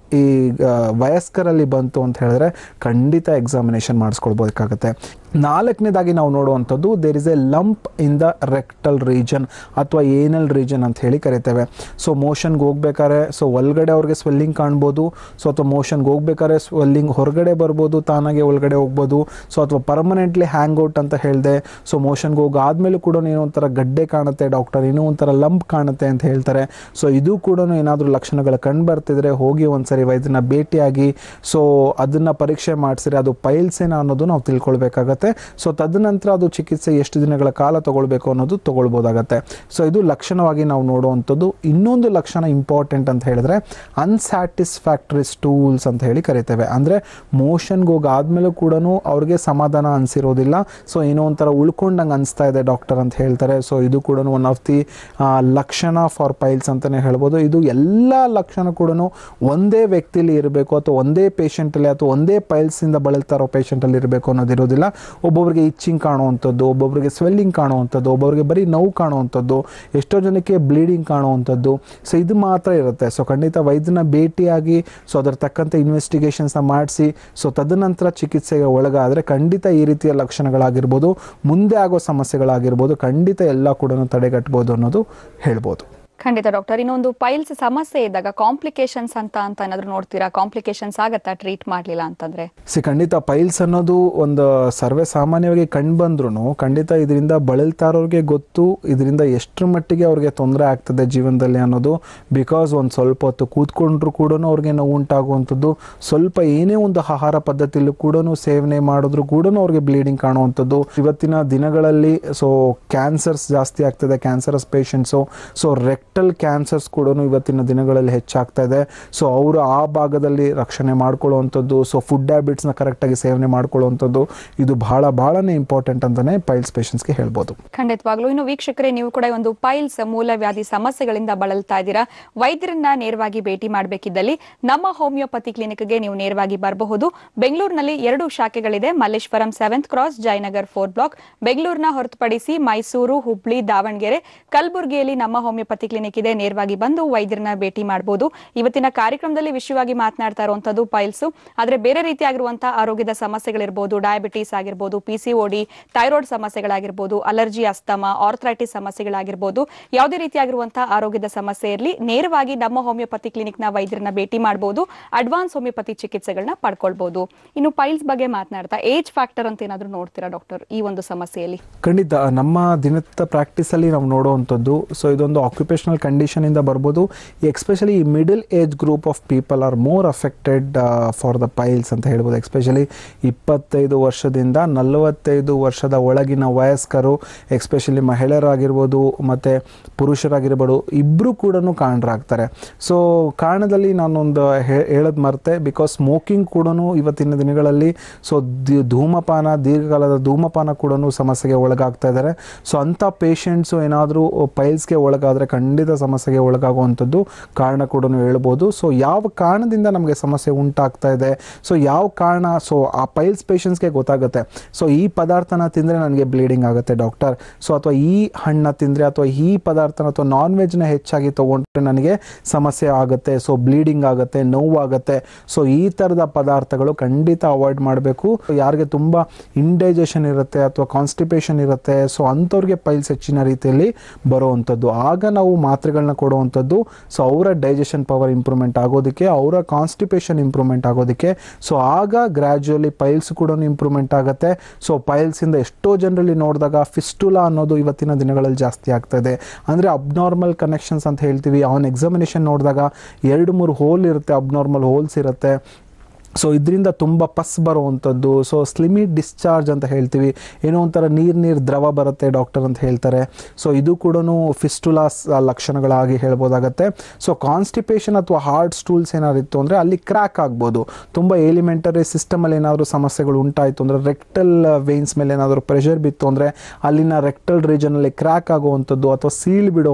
ಈ ಆ, ವಯಸ್ಕರಲ್ಲಿ ಬಂತು ಅಂತ ಹೇಳಿದ್ರೆ ಖಂಡಿತ ಎಕ್ಸಾಮಿನೇಷನ್ ಮಾಡಿಸ್ಕೊಳ್ಬೇಕಾಗತ್ತೆ ನಾಲ್ಕನೇದಾಗಿ ನಾವು ನೋಡುವಂಥದ್ದು there is a lump in the rectal region ಅಥವಾ ಏನಲ್ ರೀಜನ್ ಅಂತ ಹೇಳಿ ಕರಿತೇವೆ ಸೊ ಮೋಷನ್ಗೆ ಹೋಗ್ಬೇಕಾದ್ರೆ ಸೊ ಒಳಗಡೆ ಅವ್ರಿಗೆ ಸ್ವೆಲ್ಲಿಂಗ್ ಕಾಣ್ಬೋದು ಸೊ ಅಥವಾ ಮೋಷನ್ಗೆ ಹೋಗ್ಬೇಕಾದ್ರೆ ಸ್ವೆಲ್ಲಿಂಗ್ ಹೊರಗಡೆ ಬರ್ಬೋದು ತಾನಾಗೆ ಒಳಗಡೆ ಹೋಗ್ಬೋದು ಸೊ ಅಥವಾ ಪರ್ಮನೆಂಟ್ಲಿ ಹ್ಯಾಂಗ್ ಔಟ್ ಅಂತ ಹೇಳಿದೆ ಸೊ ಮೋಷನ್ಗೆ ಹೋಗಾದ್ಮೇಲೂ ಕೂಡ ಏನೋ ಒಂಥರ ಗಡ್ಡೆ ಕಾಣುತ್ತೆ ಡಾಕ್ಟರ್ ಏನೋ ಒಂಥರ ಲಂಪ್ ಕಾಣುತ್ತೆ ಅಂತ ಹೇಳ್ತಾರೆ ಸೊ ಇದು ಕೂಡ ಏನಾದರೂ ಲಕ್ಷಣಗಳು ಕಂಡು ಬರ್ತಿದ್ರೆ ಹೋಗಿ ಒಂದ್ಸರಿ ವೈದ್ಯನ ಭೇಟಿಯಾಗಿ ಸೊ ಅದನ್ನ ಪರೀಕ್ಷೆ ಮಾಡಿಸಿದ್ರೆ ಅದು ಪೈಲ್ಸ್ ಏನ ಅನ್ನೋದು ನಾವು ತಿಳ್ಕೊಳ್ಬೇಕಾಗತ್ತೆ ಸೊ ತದನಂತರ ಅದು ಚಿಕಿತ್ಸೆ ಎಷ್ಟು ದಿನಗಳ ಕಾಲ ತಗೊಳ್ಬೇಕು ಅನ್ನೋದು ತಗೊಳ್ಬೋದಾಗತ್ತೆ ಸೊ ಇದು ಲಕ್ಷಣವಾಗಿ ನಾವು ನೋಡುವಂಥದ್ದು ಇನ್ನೊಂದು ಲಕ್ಷಣ ಇಂಪಾರ್ಟೆಂಟ್ ಅಂತ ಹೇಳಿದ್ರೆ ಅನ್ಸ್ಯಾಟಿಸ್ಫ್ಯಾಕ್ಟರಿ ಸ್ಟೂಲ್ಸ್ ಅಂತ ಹೇಳಿ ಕರಿತೇವೆ ಅಂದರೆ ಮೋಷನ್ಗೆ ಹೋಗಾದ್ಮೇಲೂ ಕೂಡ ಅವ್ರಿಗೆ ಸಮಾಧಾನ ಅನಿಸಿರೋದಿಲ್ಲ ಸೊ ಏನೋ ಒಂಥರ ಉಳ್ಕೊಂಡಂಗೆ ಅನಿಸ್ತಾ ಇದೆ ಡಾಕ್ಟರ್ ಅಂತ ಹೇಳ್ತಾರೆ ಸೊ ಇದು ಕೂಡ ಒನ್ ಆಫ್ ದಿ ಲಕ್ಷಣ ಫಾರ್ ಪೈಲ್ಸ್ ಅಂತಲೇ ಹೇಳ್ಬೋದು ಇದು ಎಲ್ಲ ಲಕ್ಷಣ ಕೂಡ ಒಂದೇ ವ್ಯಕ್ತಿಲಿ ಇರಬೇಕು ಅಥವಾ ಒಂದೇ ಪೇಷಂಟಲ್ಲಿ ಅಥವಾ ಒಂದೇ ಪೈಲ್ಸಿಂದ ಬಳಲ್ತಾ ಇರೋ ಪೇಷಂಟಲ್ಲಿ ಇರಬೇಕು ಅನ್ನೋದಿರೋದಿಲ್ಲ ಒಬ್ಬೊಬ್ಬರಿಗೆ ಇಚ್ಚಿಂಗ್ ಕಾಣುವಂಥದ್ದು ಒಬ್ಬೊಬ್ಬರಿಗೆ ಸ್ವೆಲ್ಲಿಂಗ್ ಕಾಣುವಂಥದ್ದು ಒಬ್ಬೊಬ್ಬರಿಗೆ ಬರೀ ನೋವು ಕಾಣುವಂಥದ್ದು ಎಷ್ಟೋ ಜನಕ್ಕೆ ಬ್ಲೀಡಿಂಗ್ ಕಾಣುವಂಥದ್ದು ಸೊ ಇದು ಮಾತ್ರ ಇರುತ್ತೆ ಸೊ ಖಂಡಿತ ವೈದ್ಯನ ಭೇಟಿಯಾಗಿ ಸೊ ಅದರ ತಕ್ಕಂತೆ ಇನ್ವೆಸ್ಟಿಗೇಷನ್ಸ್ನ ಮಾಡಿಸಿ ಸೊ ತದನಂತರ ಚಿಕಿತ್ಸೆಗೆ ಒಳಗಾದರೆ ಖಂಡಿತ ಈ ರೀತಿಯ ಲಕ್ಷಣಗಳಾಗಿರ್ಬೋದು ಮುಂದೆ ಆಗೋ ಸಮಸ್ಯೆಗಳಾಗಿರ್ಬೋದು ಖಂಡಿತ ಎಲ್ಲ ಕೂಡ ತಡೆಗಟ್ಬೋದು ಅನ್ನೋದು ಹೇಳ್ಬೋದು ಖಂಡಿತ ಡಾಕ್ಟರ್ ಇನ್ನೊಂದು ಪೈಲ್ಸ್ ಸಮಸ್ಯೆ ಇದ್ದಾಗ ಕಾಂಪ್ಲಿಕೇಶನ್ಸ್ ಅಂತ ಅಂತ ಏನಾದ್ರು ನೋಡ್ತೀರಾ ಕಾಂಪ್ಲಿಕೇಶನ್ಸ್ ಆಗತ್ತಾ ಟ್ರೀಟ್ ಮಾಡ್ಲಿಲ್ಲ ಅಂತಂದ್ರೆ ಸಿ ಖಂಡಿತ ಪೈಲ್ಸ್ ಅನ್ನೋದು ಒಂದು ಸರ್ವೇ ಸಾಮಾನ್ಯವಾಗಿ ಕಂಡು ಬಂದ್ರೂ ಖಂಡಿತ ಇದರಿಂದ ಬಳಲ್ತಾ ಇರೋರಿಗೆ ಗೊತ್ತು ಇದರಿಂದ ಎಷ್ಟರ ಮಟ್ಟಿಗೆ ಅವ್ರಿಗೆ ತೊಂದರೆ ಆಗ್ತದೆ ಜೀವನದಲ್ಲಿ ಅನ್ನೋದು ಬಿಕಾಸ್ ಒಂದು ಸ್ವಲ್ಪ ಹೊತ್ತು ಕೂತ್ಕೊಂಡ್ರು ಕೂಡ ಅವ್ರಿಗೆ ನೋವು ಉಂಟಾಗುವಂಥದ್ದು ಸ್ವಲ್ಪ ಏನೇ ಒಂದು ಆಹಾರ ಪದ್ಧತಿಯಲ್ಲೂ ಕೂಡ ಸೇವನೆ ಮಾಡಿದ್ರು ಕೂಡ ಅವ್ರಿಗೆ ಬ್ಲೀಡಿಂಗ್ ಕಾಣುವಂಥದ್ದು ಇವತ್ತಿನ ದಿನಗಳಲ್ಲಿ ಸೊ ಕ್ಯಾನ್ಸರ್ಸ್ ಜಾಸ್ತಿ ಆಗ್ತದೆ cancerous patients so rectal cancers ಕೂಡ ಇವತ್ತಿನ ದಿನಗಳಲ್ಲಿ ಹೆಚ್ಚಾಗ್ತಾ ಇದೆ ಸೊ ಅವರು ಆ ಭಾಗದಲ್ಲಿ ರಕ್ಷಣೆ ಮಾಡ್ಕೊಳ್ಳುವಂಥದ್ದು ಸೊ ಫುಡ್ ಹ್ಯಾಬಿಟ್ಸ್ನ ಕರೆಕ್ಟಾಗಿ ಸೇವನೆ ಮಾಡ್ಕೊಳ್ಳುವಂಥದ್ದು ಇದು ಬಹಳ ಬಹಳನೇ ಇಂಪಾರ್ಟೆಂಟ್ ಅಂತಲೇ ಪೈಲ್ಸ್ ಪೇಷಂಟ್ಸ್ಗೆ ಹೇಳ್ಬೋದು ಖಂಡಿತವಾಗ್ಲೂ ಇನ್ನು ವೀಕ್ಷಕರೇ ನೀವು ಕೂಡ ಒಂದು ಪೈಲ್ಸ್ ಮೂಲವ್ಯಾಧಿ ಸಮಸ್ಯೆಗಳಿಂದ ಬಳಲ್ತಾ ಇದ್ದೀರಾ ವೈದ್ಯರನ್ನ ನೇರವಾಗಿ ಭೇಟಿ ಮಾಡಬೇಕಿದ್ದಲ್ಲಿ ನಮ್ಮ ಹೋಮಿಯೋಪತಿ ಕ್ಲಿನಿಕ್ಗೆ ನೀವು ನೇರವಾಗಿ ಬರಬಹುದು ಬೆಂಗಳೂರಿನಲ್ಲಿ ಎರಡು ಶಾಖೆಗಳಿದೆ Malleshwaram seventh cross Jayanagar four block ಬೆಂಗಳೂರಿನ ಹೊರತುಪಡಿಸಿ ಮೈಸೂರು ಹುಬ್ಳಿ ದಾವಣಗೆರೆ ಕಲಬುರಗಿಯಲ್ಲಿ ನಮ್ಮ ಹೋಮಿಯೋಪತಿ ಕ್ಲಿನಿಕ್ ಇದೆ ನೇರವಾಗಿ ಬಂದು ವೈದ್ಯರನ್ನ ಭೇಟಿ ಮಾಡಬಹುದು ಇವತ್ತಿನ ಕಾರ್ಯಕ್ರಮದಲ್ಲಿ ವಿಷಯವಾಗಿ ಮಾತನಾಡ್ತಾ ಇರುವಂತದ್ದು ಪೈಲ್ಸ್ ಆದ್ರೆ ಬೇರೆ ರೀತಿಯಾಗಿರುವಂತಹ ಆರೋಗ್ಯದ ಸಮಸ್ಯೆಗಳಿರ್ಬೋದು ಡಯಾಬಿಟೀಸ್ ಆಗಿರ್ಬೋದು ಪಿಸಿಒಡಿ ಥೈರಾಯ್ಡ್ ಸಮಸ್ಯೆಗಳಾಗಿರ್ಬೋದು ಅಲರ್ಜಿ ಅಸ್ತಮ ಆರ್ಥರೈಟಿಸ್ ಸಮಸ್ಯೆಗಳಾಗಿರ್ಬೋದು ಯಾವುದೇ ರೀತಿಯಾಗಿರುವಂತಹ ಆರೋಗ್ಯದ ಸಮಸ್ಯೆ ಇರಲಿ ನೇರವಾಗಿ ನಮ್ಮ ಹೋಮಿಯೋಪತಿ ಕ್ಲಿನಿಕ್ನ ವೈದ್ಯರನ್ನ ಭೇಟಿ ಮಾಡಬಹುದು ಅಡ್ವಾನ್ಸ್ ಹೋಮಿಯೋಪತಿ ಚಿಕಿತ್ಸೆಗಳನ್ನ ಪಡ್ಕೊಳ್ಬಹುದು ಇನ್ನು ಪೈಲ್ಸ್ ಬಗ್ಗೆ ಮಾತನಾಡ್ತಾ ಏಜ್ ಫ್ಯಾಕ್ಟರ್ ಅಂತ ಏನಾದ್ರು ನೋಡ್ತೀರಾ ಡಾಕ್ಟರ್ ಈ ಒಂದು ಸಮಸ್ಯೆಯಲ್ಲಿ ಖಂಡಿತ ನಮ್ಮ ದಿನದ ಪ್ರಾಕ್ಟೀಸಲ್ಲಿ ನಾವು ನೋಡುವಂಥದ್ದು ಸೊ ಇದೊಂದು ಆಕ್ಯುಪೇಷನಲ್ ಕಂಡೀಷನಿಂದ ಬರ್ಬೋದು ಎಕ್ಸ್ಪೆಷಲಿ ಈ middle age group of people are more affected for the piles ಅಂತ ಹೇಳ್ಬೋದು ಎಕ್ಸ್ಪೆಷಲಿ ಇಪ್ಪತ್ತೈದು ವರ್ಷದಿಂದ ನಲವತ್ತೈದು ವರ್ಷದ ಒಳಗಿನ ವಯಸ್ಕರು ಎಕ್ಸ್ಪೆಷಲಿ ಮಹಿಳೆಯರಾಗಿರ್ಬೋದು ಮತ್ತು ಪುರುಷರಾಗಿರ್ಬೋದು ಇಬ್ಬರು ಕೂಡ ಕಾರಣರಾಗ್ತಾರೆ ಸೊ ಕಾರಣದಲ್ಲಿ ನಾನೊಂದು ಹೇಳೋದು ಮರ್ತೆ ಬಿಕಾಸ್ ಸ್ಮೋಕಿಂಗ್ ಕೂಡ ಇವತ್ತಿನ ದಿನಗಳಲ್ಲಿ ಸೊ ಧೂಮಪಾನ ದೀರ್ಘಕಾಲದ ಧೂಮಪಾನ ಕೂಡ ಸಮಸ್ಯೆಗೆ ಒಳಗಾಗ್ತಾ ಇದ್ದಾರೆ ಸೊ ಅಂಥ ಪೇಷಂಟ್ಸು ಏನಾದರೂ ಪೈಲ್ಸ್ಗೆ ಒಳಗಾದರೆ ಖಂಡಿತ ಸಮಸ್ಯೆಗೆ ಒಳಗಾಗುವಂಥದ್ದು ಕಾರಣ ಕೂಡ ಹೇಳ್ಬೋದು ಸೊ ಯಾವ ಕಾರಣದಿಂದ ನಮಗೆ ಸಮಸ್ಯೆ ಉಂಟಾಗ್ತಾ ಇದೆ ಸೊ ಯಾವ ಕಾರಣ ಸೊ ಆ ಪೈಲ್ಸ್ ಪೇಷಂಟ್ಸ್ಗೆ ಗೊತ್ತಾಗುತ್ತೆ ಸೊ ಈ ಪದಾರ್ಥನ ತಿಂದರೆ ನನಗೆ ಬ್ಲೀಡಿಂಗ್ ಆಗುತ್ತೆ ಡಾಕ್ಟರ್ ಸೊ ಅಥವಾ ಈ ಹಣ್ಣ ತಿಂದರೆ ಅಥವಾ ಈ ಪದಾರ್ಥನ ಅಥವಾ ನಾನ್ ವೆಜ್ನ ಹೆಚ್ಚಾಗಿ ತೊಗೊಂಡ್ರೆ ನನಗೆ ಸಮಸ್ಯೆ ಆಗುತ್ತೆ ಸೊ ಬ್ಲೀಡಿಂಗ್ ಆಗುತ್ತೆ ನೋವಾಗುತ್ತೆ ಸೊ ಈ ಥರದ ಪದಾರ್ಥಗಳು ಖಂಡಿತ ಅವಾಯ್ಡ್ ಮಾಡಬೇಕು ಯಾರಿಗೆ ತುಂಬ ಇಂಡೈಜೆಷನ್ ಇರುತ್ತೆ ಅಥವಾ ಕಾನ್ಸ್ಟಿಪೇಷನ್ ಇರುತ್ತೆ ಸೊ ಅಂಥವ್ರಿಗೆ ಪೈಲ್ಸ್ ಹೆಚ್ಚಿನ ರೀತಿಯಲ್ಲಿ ಬರುವಂಥದ್ದು ಆಗ ನಾವು ಮಾತ್ರೆಗಳನ್ನ ಕೊಡುವಂಥದ್ದು ಸೊ ಅವರ ಡೈಜೆಷನ್ ಪವರ್ ಇಂಪ್ರೂವ್ಮೆಂಟ್ ಆಗೋದಕ್ಕೆ ಅವರ ಕಾನ್ಸ್ಟಿಪೇಷನ್ ಇಂಪ್ರೂವ್ಮೆಂಟ್ ಆಗೋದಕ್ಕೆ ಸೊ ಆಗ ಗ್ರ್ಯಾಜುಯಲಿ ಪೈಲ್ಸ್ ಕೂಡ ಇಂಪ್ರೂವ್ಮೆಂಟ್ ಆಗುತ್ತೆ ಸೊ ಪೈಲ್ಸಿಂದ ಎಷ್ಟೋ ಜನರಲ್ಲಿ ನೋಡಿದಾಗ ಫಿಸ್ಟುಲಾ ಅನ್ನೋದು ಇವತ್ತಿನ ದಿನಗಳಲ್ಲಿ ಜಾಸ್ತಿ ಆಗ್ತದೆ ಅಂದರೆ ಅಬ್ನಾರ್ಮಲ್ ಕನೆಕ್ಷನ್ಸ್ ಅಂತ ಹೇಳ್ತೀವಿ ಅವನ ಎಕ್ಸಾಮಿನೇಷನ್ ನೋಡಿದಾಗ ಎರಡು ಮೂರು ಹೋಲ್ ಇರುತ್ತೆ ಅಬ್ನಾರ್ಮಲ್ ಹೋಲ್ಸ್ ಇರುತ್ತೆ ಸೊ ಇದರಿಂದ ತುಂಬ ಪಸ್ ಬರುವಂಥದ್ದು ಸೊ ಸ್ಲಿಮಿ ಡಿಸ್ಚಾರ್ಜ್ ಅಂತ ಹೇಳ್ತೀವಿ ಏನೋ ಒಂಥರ ನೀರು ನೀರು ದ್ರವ ಬರುತ್ತೆ ಡಾಕ್ಟರ್ ಅಂತ ಹೇಳ್ತಾರೆ ಸೊ ಇದು ಕೂಡ ಫಿಸ್ಟುಲಾಸ್ ಲಕ್ಷಣಗಳಾಗಿ ಹೇಳ್ಬೋದಾಗತ್ತೆ ಸೊ ಕಾನ್ಸ್ಟಿಪೇಷನ್ ಅಥವಾ ಹಾರ್ಡ್ ಸ್ಟೂಲ್ಸ್ ಏನಾದ್ರು ಇತ್ತು ಅಂದರೆ ಅಲ್ಲಿ ಕ್ರ್ಯಾಕ್ ಆಗ್ಬೋದು ತುಂಬ ಎಲಿಮೆಂಟರಿ ಸಿಸ್ಟಮಲ್ಲಿ ಏನಾದರೂ ಸಮಸ್ಯೆಗಳು ಉಂಟಾಯಿತು ಅಂದರೆ ರೆಕ್ಟಲ್ ವೇನ್ಸ್ ಮೇಲೆ ಏನಾದರೂ ಪ್ರೆಷರ್ ಬಿತ್ತು ಅಂದರೆ ಅಲ್ಲಿನ ರೆಕ್ಟಲ್ ರೀಜನಲ್ಲಿ ಕ್ರ್ಯಾಕ್ ಆಗುವಂಥದ್ದು ಅಥವಾ ಸೀಲ್ ಬಿಡುವಂಥದ್ದು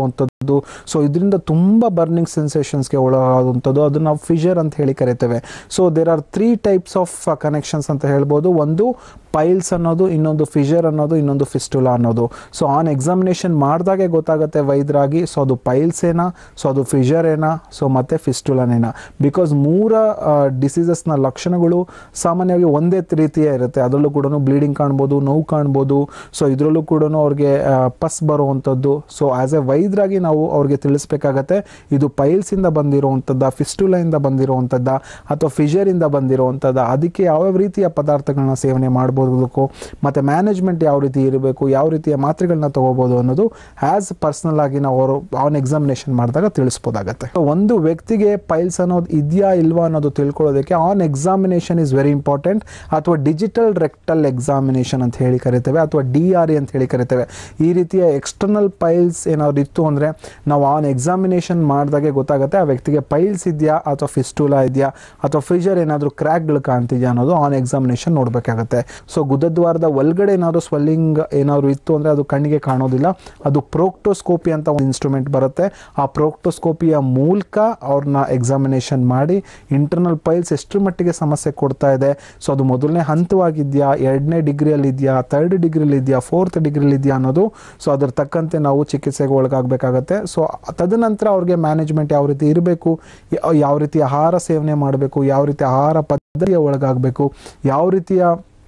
ಸೊ ಇದರಿಂದ ತುಂಬ ಬರ್ನಿಂಗ್ ಸೆನ್ಸೇಷನ್ಸ್ಗೆ ಒಳಗಾಗುವಂಥದ್ದು ಅದು ನಾವು ಫಿಷರ್ ಅಂತ ಹೇಳಿ ಕರಿತೇವೆ so there are three types of connections ಅಂತ ಹೇಳ್ಬೋದು ಒಂದು ಪೈಲ್ಸ್ ಅನ್ನೋದು ಇನ್ನೊಂದು ಫಿಷರ್ ಅನ್ನೋದು ಇನ್ನೊಂದು ಫಿಸ್ಟುಲಾ ಅನ್ನೋದು ಸೊ ಆನ್ ಎಕ್ಸಾಮಿನೇಷನ್ ಮಾಡಿದಾಗೆ ಗೊತ್ತಾಗುತ್ತೆ ವೈದ್ಯರಾಗಿ ಸೊ ಅದು ಪೈಲ್ಸ್ ಏನಾ ಸೊ ಅದು ಫಿಷರ್ ಏನಾ ಸೊ ಮತ್ತೆ ಫಿಸ್ಟುಲಾನೇನಾ ಬಿಕಾಸ್ ಮೂರ ಡಿಸೀಸಸ್ನ ಲಕ್ಷಣಗಳು ಸಾಮಾನ್ಯವಾಗಿ ಒಂದೇ ರೀತಿಯೇ ಇರುತ್ತೆ ಅದರಲ್ಲೂ ಕೂಡ ಬ್ಲೀಡಿಂಗ್ ಕಾಣ್ಬೋದು ನೋವು ಕಾಣ್ಬೋದು ಸೊ ಇದರಲ್ಲೂ ಕೂಡ ಅವ್ರಿಗೆ ಆ, ಪಸ್ ಬರುವಂಥದ್ದು ಸೊ ಆಸ್ ಎ ವೈದ್ಯರಾಗಿ ನಾವು ಅವ್ರಿಗೆ ತಿಳಿಸ್ಬೇಕಾಗತ್ತೆ ಇದು ಪೈಲ್ಸಿಂದ ಬಂದಿರುವಂಥದ್ದ ಫಿಸ್ಟುಲೆಯಿಂದ ಬಂದಿರುವಂಥದ್ದ ಅಥವಾ ಫಿಷರಿಂದ ಬಂದಿರುವಂಥದ್ದ ಅದಕ್ಕೆ ಯಾವ್ಯಾವ ರೀತಿಯ ಪದಾರ್ಥಗಳನ್ನ ಸೇವನೆ ಮಾಡ್ಬೋದಕ್ಕೂ ಮತ್ತು ಮ್ಯಾನೇಜ್ಮೆಂಟ್ ಯಾವ ರೀತಿ ಇರಬೇಕು ಯಾವ ರೀತಿಯ ಮಾತ್ರೆಗಳನ್ನ ತಗೋಬೋದು ಅನ್ನೋದು ಆ್ಯಸ್ ಪರ್ಸ್ನಲ್ ಆಗಿ ನಾವು ಅವರು ಆನ್ ಎಕ್ಸಾಮಿನೇಷನ್ ಮಾಡಿದಾಗ ತಿಳಿಸ್ಬೋದಾಗತ್ತೆ So, ಒಂದು ವ್ಯಕ್ತಿಗೆ ಪೈಲ್ಸ್ ಅನ್ನೋದು ಇದೆಯಾ ಇಲ್ವಾ ಅನ್ನೋದು ತಿಳ್ಕೊಳ್ಳೋದಕ್ಕೆ on examination is very important ಅಥವಾ ಡಿಜಿಟಲ್ ರೆಕ್ಟಲ್ ಎಕ್ಸಾಮಿನೇಷನ್ ಅಂತ ಹೇಳಿ ಕರಿತೇವೆ ಅಥವಾ ಡಿ ಆರ್ ಎ ಅಂತ ಹೇಳಿ ಕರಿತೇವೆ ಈ ರೀತಿಯ ಎಕ್ಸ್ಟರ್ನಲ್ ಪೈಲ್ಸ್ ಏನಾದ್ರು ಇತ್ತು ಅಂದರೆ ನಾವು ಆನ್ ಎಕ್ಸಾಮಿನೇಷನ್ ಮಾಡಿದಾಗೆ ಗೊತ್ತಾಗುತ್ತೆ ಆ ವ್ಯಕ್ತಿಗೆ ಪೈಲ್ಸ್ ಇದೆಯಾ ಅಥವಾ ಫಿಸ್ಟುಲಾ ಇದೆಯಾ ಅಥವಾ ಫಿಜರ್ ಏನಾದರೂ ಕ್ರ್ಯಾಕ್ಗಳು ಕಾಣ್ತಿದೆಯಾ ಅನ್ನೋದು ಆನ್ ಎಕ್ಸಾಮಿನೇಷನ್ ನೋಡಬೇಕಾಗುತ್ತೆ ಸೊ ಗುದದ್ವಾರದ ಒಳಗಡೆ ಏನಾದರೂ ಸ್ವೆಲ್ಲಿಂಗ್ ಏನಾದ್ರು ಇತ್ತು ಅಂದರೆ ಅದು ಕಣ್ಣಿಗೆ ಕಾಣೋದಿಲ್ಲ ಅದು ಪ್ರೋಕ್ಟೋಸ್ಕೋಪಿ ಅಂತ ಒಂದು ಇನ್ಸ್ಟ್ರೂಮೆಂಟ್ ಬರುತ್ತೆ ಆ ಪ್ರೋಕ್ಟೋಸ್ಕೋಪಿಯ ಮೂಲಕ ಅವ್ರನ್ನ ಎಕ್ಸಾಮಿನೇಷನ್ ಮಾಡಿ ಇಂಟರ್ನಲ್ ಪೈಲ್ಸ್ ಎಷ್ಟರ ಮಟ್ಟಿಗೆ ಸಮಸ್ಯೆ ಕೊಡ್ತಾ ಇದೆ ಸೊ ಅದು ಮೊದಲನೇ ಹಂತವಾಗಿದೆಯಾ ಎರಡನೇ ಡಿಗ್ರಿಯಲ್ಲಿ ಇದೆಯಾ ಥರ್ಡ್ ಡಿಗ್ರಿಲಿ ಇದೆಯಾ ಫೋರ್ತ್ ಡಿಗ್ರಿಲಿ ಇದೆಯಾ ಅನ್ನೋದು ಸೊ ಅದ್ರ ತಕ್ಕಂತೆ ನಾವು ಚಿಕಿತ್ಸೆಗೆ ಒಳಗಾಗಬೇಕಾಗತ್ತೆ ಸೊ ತದನಂತರ ಅವ್ರಿಗೆ ಮ್ಯಾನೇಜ್ಮೆಂಟ್ ಯಾವ ರೀತಿ ಇರಬೇಕು ಯಾವ ರೀತಿ ಆಹಾರ ಸೇವನೆ ಮಾಡಬೇಕು ಯಾವ ರೀತಿ ಆಹಾರ ಪದ್ಧತಿಯ ಒಳಗಾಗಬೇಕು ಯಾವ ರೀತಿಯ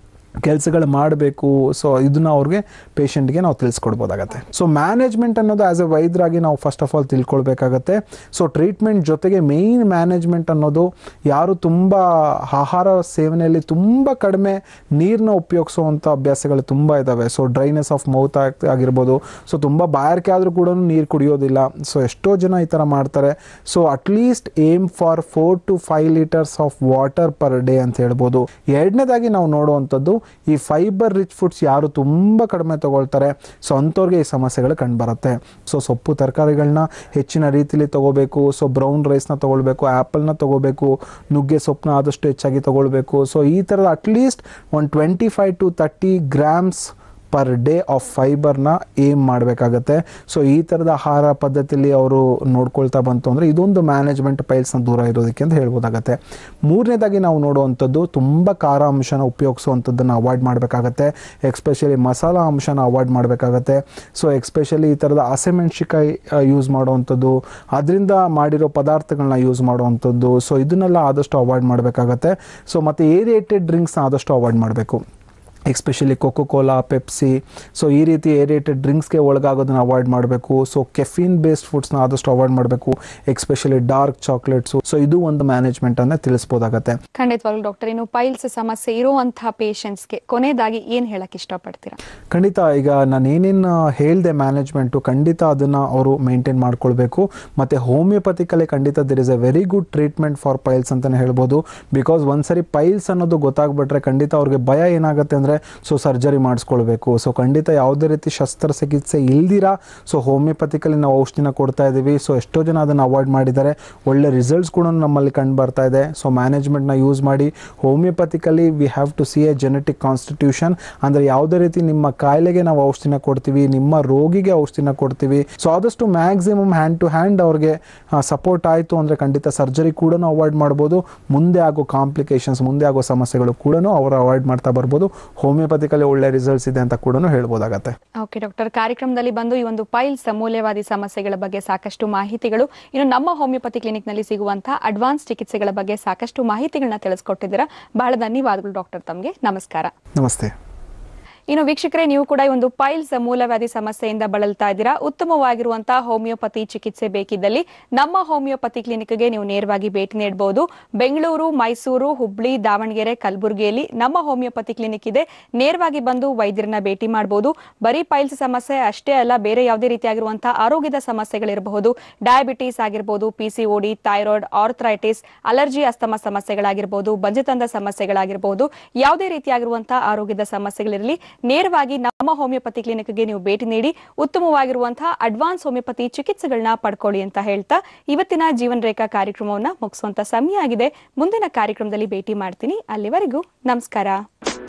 ಕೆಲಸಗಳು ಮಾಡಬೇಕು ಸೊ ಇದನ್ನ ಅವ್ರಿಗೆ ಪೇಷಂಟ್ಗೆ ನಾವು ತಿಳಿಸ್ಕೊಡ್ಬೋದಾಗತ್ತೆ ಸೊ ಮ್ಯಾನೇಜ್ಮೆಂಟ್ ಅನ್ನೋದು ಆಸ್ ಎ ವೈದ್ಯರಾಗಿ ನಾವು ಫಸ್ಟ್ ಆಫ್ ಆಲ್ ತಿಳ್ಕೊಳ್ಬೇಕಾಗತ್ತೆ ಸೊ ಟ್ರೀಟ್ಮೆಂಟ್ ಜೊತೆಗೆ ಮೇಯ್ನ್ ಮ್ಯಾನೇಜ್ಮೆಂಟ್ ಅನ್ನೋದು ಯಾರು ತುಂಬ ಆಹಾರ ಸೇವನೆಯಲ್ಲಿ ತುಂಬ ಕಡಿಮೆ ನೀರನ್ನ ಉಪಯೋಗಿಸುವಂಥ ಅಭ್ಯಾಸಗಳು ತುಂಬ ಇದ್ದಾವೆ ಸೊ ಡ್ರೈನೆಸ್ ಆಫ್ ಮೌತ್ ಆಗಿರ್ಬೋದು ಸೊ ತುಂಬ ಬಾಯಾರಿಕೆ ಆದರೂ ಕೂಡ ನೀರು ಕುಡಿಯೋದಿಲ್ಲ ಸೊ ಎಷ್ಟೋ ಜನ ಈ ಥರ ಮಾಡ್ತಾರೆ so at least aim for four to five litres of water per day ಅಂತ ಹೇಳ್ಬೋದು ಎರಡನೇದಾಗಿ ನಾವು ನೋಡುವಂಥದ್ದು ಈ ಫೈಬರ್ ರಿಚ್ ಫುಡ್ಸ್ ಯಾರು ತುಂಬ ಕಡಿಮೆ ತಗೊಳ್ತಾರೆ ಸೊ ಅಂಥವ್ರಿಗೆ ಈ ಸಮಸ್ಯೆಗಳು ಕಂಡುಬರುತ್ತೆ ಸೊ ಸೊಪ್ಪು ತರಕಾರಿಗಳನ್ನ ಹೆಚ್ಚಿನ ರೀತಿಲಿ ತಗೋಬೇಕು ಸೊ ಬ್ರೌನ್ ರೈಸ್ನ ತಗೊಳ್ಬೇಕು ಆ್ಯಪಲ್ನ ತಗೋಬೇಕು ನುಗ್ಗೆ ಸೊಪ್ಪನ್ನ ಆದಷ್ಟು ಹೆಚ್ಚಾಗಿ ತಗೊಳ್ಬೇಕು ಸೊ ಈ ಥರದ ಅಟ್ಲೀಸ್ಟ್ ಒಂದು twenty five to thirty grams per day of ಫೈಬರ್ನ ಏಮ್ ಮಾಡಬೇಕಾಗತ್ತೆ ಸೊ ಈ ಥರದ ಆಹಾರ ಪದ್ಧತಿಯಲ್ಲಿ ಅವರು ನೋಡ್ಕೊಳ್ತಾ ಬಂತು ಅಂದರೆ ಇದೊಂದು ಮ್ಯಾನೇಜ್ಮೆಂಟ್ ಪೈಲ್ಸ್ನ ದೂರ ಇರೋದಕ್ಕೆ ಅಂತ ಹೇಳ್ಬೋದಾಗತ್ತೆ ಮೂರನೇದಾಗಿ ನಾವು ನೋಡುವಂಥದ್ದು ತುಂಬ ಖಾರ ಅಂಶನ ಉಪಯೋಗಿಸುವಂಥದ್ದನ್ನು ಅವಾಯ್ಡ್ ಮಾಡಬೇಕಾಗತ್ತೆ ಎಕ್ಸ್ಪೆಷಲಿ ಮಸಾಲ ಅಂಶನ ಅವಾಯ್ಡ್ ಮಾಡಬೇಕಾಗತ್ತೆ ಸೊ ಎಕ್ಸ್ಪೆಷಲಿ ಈ ಥರದ ಹಸಿಮೆಣ್ಸಿಕಾಯಿ ಯೂಸ್ ಮಾಡುವಂಥದ್ದು ಅದರಿಂದ ಮಾಡಿರೋ ಪದಾರ್ಥಗಳನ್ನ ಯೂಸ್ ಮಾಡುವಂಥದ್ದು ಸೊ ಇದನ್ನೆಲ್ಲ ಆದಷ್ಟು ಅವಾಯ್ಡ್ ಮಾಡಬೇಕಾಗತ್ತೆ ಸೊ ಮತ್ತು ಏರಿಯೇಟೆಡ್ ಡ್ರಿಂಕ್ಸ್ನ ಆದಷ್ಟು ಅವಾಯ್ಡ್ ಮಾಡಬೇಕು especially Coca Cola Pepsi so ಈ ರೀತಿ ಏರಿಯೇಟೆಡ್ ಡ್ರಿಂಕ್ಸ್ಗೆ ಒಳಗಾಗೋದನ್ನ ಅವಾಯ್ಡ್ ಮಾಡಬೇಕು ಸೊ ಕೆಫಿನ್ ಬೇಸ್ಡ್ ಫುಡ್ಸ್ನ ಆದಷ್ಟು ಅವಾಯ್ಡ್ ಮಾಡಬೇಕು ಎಕ್ಸ್ಪೆಷಲಿ ಡಾರ್ಕ್ ಚಾಕ್ಲೇಟ್ಸು ಸೊ ಇದು ಒಂದು ಮ್ಯಾನೇಜ್ಮೆಂಟ್ ಅನ್ನ ತಿಳಿಸ್ಬೋದಾಗತ್ತೆ ಖಂಡಿತವಾಗ್ಲೂ ಡಾಕ್ಟರ್ ಇನ್ನು ಪೈಲ್ಸ್ ಸಮಸ್ಯೆ ಇರುವಂತಹ ಪೇಷಂಟ್ಸ್ಗೆ ಕೊನೆಯದಾಗಿ ಏನ್ ಹೇಳಕ್ ಇಷ್ಟಪಡ್ತೀರಾ ಖಂಡಿತ ಈಗ ನಾನು ಏನೇನು ಹೇಳಿದೆ ಮ್ಯಾನೇಜ್ಮೆಂಟು ಖಂಡಿತ ಅದನ್ನು ಅವರು ಮೇಂಟೈನ್ ಮಾಡ್ಕೊಳ್ಬೇಕು ಮತ್ತು ಹೋಮಿಯೋಪತಿಕಲ್ಲಿ ಖಂಡಿತ there is a very good treatment for piles ಅಂತಲೇ ಹೇಳ್ಬೋದು ಬಿಕಾಸ್ ಒಂದ್ಸರಿ ಪೈಲ್ಸ್ ಅನ್ನೋದು ಗೊತ್ತಾಗ್ಬಿಟ್ರೆ ಖಂಡಿತ ಅವ್ರಿಗೆ ಭಯ ಏನಾಗುತ್ತೆ ಅಂದರೆ ಸೊ ಸರ್ಜರಿ ಮಾಡಿಸ್ಕೊಳ್ಬೇಕು ಸೊ ಖಂಡಿತ ಯಾವುದೇ ರೀತಿ ಶಸ್ತ್ರಚಿಕಿತ್ಸೆ ಇಲ್ದಿರಾ ಸೊ ಹೋಮಿಯೋಪತಿಕಲ್ಲಿ ನಾವು ಔಷಧಿನ ಕೊಡ್ತಾ ಇದ್ದೀವಿ ಸೊ ಎಷ್ಟೋ ಜನ ಅದನ್ನು ಅವಾಯ್ಡ್ ಮಾಡಿದ್ದಾರೆ ಒಳ್ಳೆ ರಿಸಲ್ಟ್ಸ್ ಕೂಡ ನಮ್ಮಲ್ಲಿ ಕಂಡು ಬರ್ತಾ ಇದೆ ಸೊ ಮ್ಯಾನೇಜ್ಮೆಂಟ್ನ ಯೂಸ್ ಮಾಡಿ homeopathically we have to see a genetic constitution ಅಂದರೆ ಯಾವುದೇ ರೀತಿ ನಿಮ್ಮ ಕಾಯಿಲೆಗೆ ನಾವು ಔಷಧಿನ ಕೊಡ್ತೀವಿ ನಿಮ್ಮ ರೋಗಿಗೆ ಔಷಧಿನ ಕೊಡ್ತೀವಿ ಸೊ ಆದಷ್ಟು ಮ್ಯಾಕ್ಸಿಮಮ್ ಹ್ಯಾಂಡ್ ಟು ಹ್ಯಾಂಡ್ ಅವ್ರಿಗೆ ಸಪೋರ್ಟ್ ಆಯಿತು ಅಂದರೆ ಖಂಡಿತ ಸರ್ಜರಿ ಕೂಡ ಅವಾಯ್ಡ್ ಮಾಡ್ಬೋದು ಮುಂದೆ ಆಗೋ ಕಾಂಪ್ಲಿಕೇಶನ್ಸ್ ಮುಂದೆ ಆಗೋ ಸಮಸ್ಯೆಗಳು ಕೂಡ ಅವರು ಅವಾಯ್ಡ್ ಮಾಡ್ತಾ ಬರ್ಬೋದು ಹೋಮಿಯೋಪತಿಕಲ್ಲಿ ಒಳ್ಳೆ ರಿಸಲ್ಟ್ಸ್ ಇದೆ ಅಂತ ಕೂಡ ಹೇಳ್ಬೋದಾಗತ್ತೆ ಓಕೆ ಡಾಕ್ಟರ್ ಕಾರ್ಯಕ್ರಮದಲ್ಲಿ ಬಂದು ಈ ಒಂದು ಪೈಲ್ಸ್ ಮೂಲ್ಯವಾದಿ ಸಮಸ್ಯೆಗಳ ಬಗ್ಗೆ ಸಾಕಷ್ಟು ಮಾಹಿತಿಗಳು ಇನ್ನು ನಮ್ಮ ಹೋಮಿಯೋಪತಿ ಕ್ಲಿನಿಕ್ ನಲ್ಲಿ ಸಿಗುವಂತಹ ಅಡ್ವಾನ್ಸ್ ಚಿಕಿತ್ಸೆಗಳ ಬಗ್ಗೆ ಸಾಕಷ್ಟು ಮಾಹಿತಿಗಳನ್ನ ತಿಳಿಸ್ಕೊಟ್ಟಿದ್ದೀರಾ ಬಹಳ ಧನ್ಯವಾದಗಳು ಡಾಕ್ಟರ್ ತಮಗೆ ನಮಸ್ಕಾರ ನಮಸ್ತೆ ಇನ್ನು ವೀಕ್ಷಕರೇ ನೀವು ಕೂಡ ಈ ಒಂದು ಪೈಲ್ಸ್ ಮೂಲವ್ಯಾಧಿ ಸಮಸ್ಯೆಯಿಂದ ಬಳಲ್ತಾ ಇದ್ದೀರಾ ಉತ್ತಮವಾಗಿರುವಂತಹ ಹೋಮಿಯೋಪತಿ ಚಿಕಿತ್ಸೆ ಬೇಕಿದ್ದಲ್ಲಿ ನಮ್ಮ ಹೋಮಿಯೋಪತಿ ಕ್ಲಿನಿಕ್ಗೆ ನೀವು ನೇರವಾಗಿ ಭೇಟಿ ನೀಡಬಹುದು ಬೆಂಗಳೂರು ಮೈಸೂರು ಹುಬ್ಳಿ ದಾವಣಗೆರೆ ಕಲಬುರಗಿಯಲ್ಲಿ ನಮ್ಮ ಹೋಮಿಯೋಪತಿ ಕ್ಲಿನಿಕ್ ಇದೆ ನೇರವಾಗಿ ಬಂದು ವೈದ್ಯರನ್ನ ಭೇಟಿ ಮಾಡಬಹುದು ಬರೀ ಪೈಲ್ಸ್ ಸಮಸ್ಯೆ ಅಷ್ಟೇ ಅಲ್ಲ ಬೇರೆ ಯಾವುದೇ ರೀತಿಯಾಗಿರುವಂತಹ ಆರೋಗ್ಯದ ಸಮಸ್ಯೆಗಳಿರಬಹುದು ಡಯಾಬಿಟಿಸ್ ಆಗಿರಬಹುದು PCOD thyroid arthritis allergy asthma ಸಮಸ್ಯೆಗಳಾಗಿರಬಹುದು ಬಂಜತಂದ ಸಮಸ್ಯೆಗಳಾಗಿರಬಹುದು ಯಾವುದೇ ರೀತಿಯಾಗಿರುವಂತಹ ಆರೋಗ್ಯದ ಸಮಸ್ಯೆಗಳಿರಲಿ ನೇರವಾಗಿ ನಮ್ಮ ಹೋಮಿಯೋಪತಿ ಕ್ಲಿನಿಕ್ಗೆ ನೀವು ಭೇಟಿ ನೀಡಿ ಉತ್ತಮವಾಗಿರುವಂತಹ ಅಡ್ವಾನ್ಸ್ ಹೋಮಿಯೋಪತಿ ಚಿಕಿತ್ಸೆಗಳನ್ನ ಪಡ್ಕೊಳ್ಳಿ ಅಂತ ಹೇಳ್ತಾ ಇವತ್ತಿನ ಜೀವನ್ ರೇಖಾ ಕಾರ್ಯಕ್ರಮವನ್ನ ಮುಗಿಸುವಂತ ಸಮಯ ಆಗಿದೆ ಮುಂದಿನ ಕಾರ್ಯಕ್ರಮದಲ್ಲಿ ಭೇಟಿ ಮಾಡ್ತೀನಿ ಅಲ್ಲಿವರೆಗೂ ನಮಸ್ಕಾರ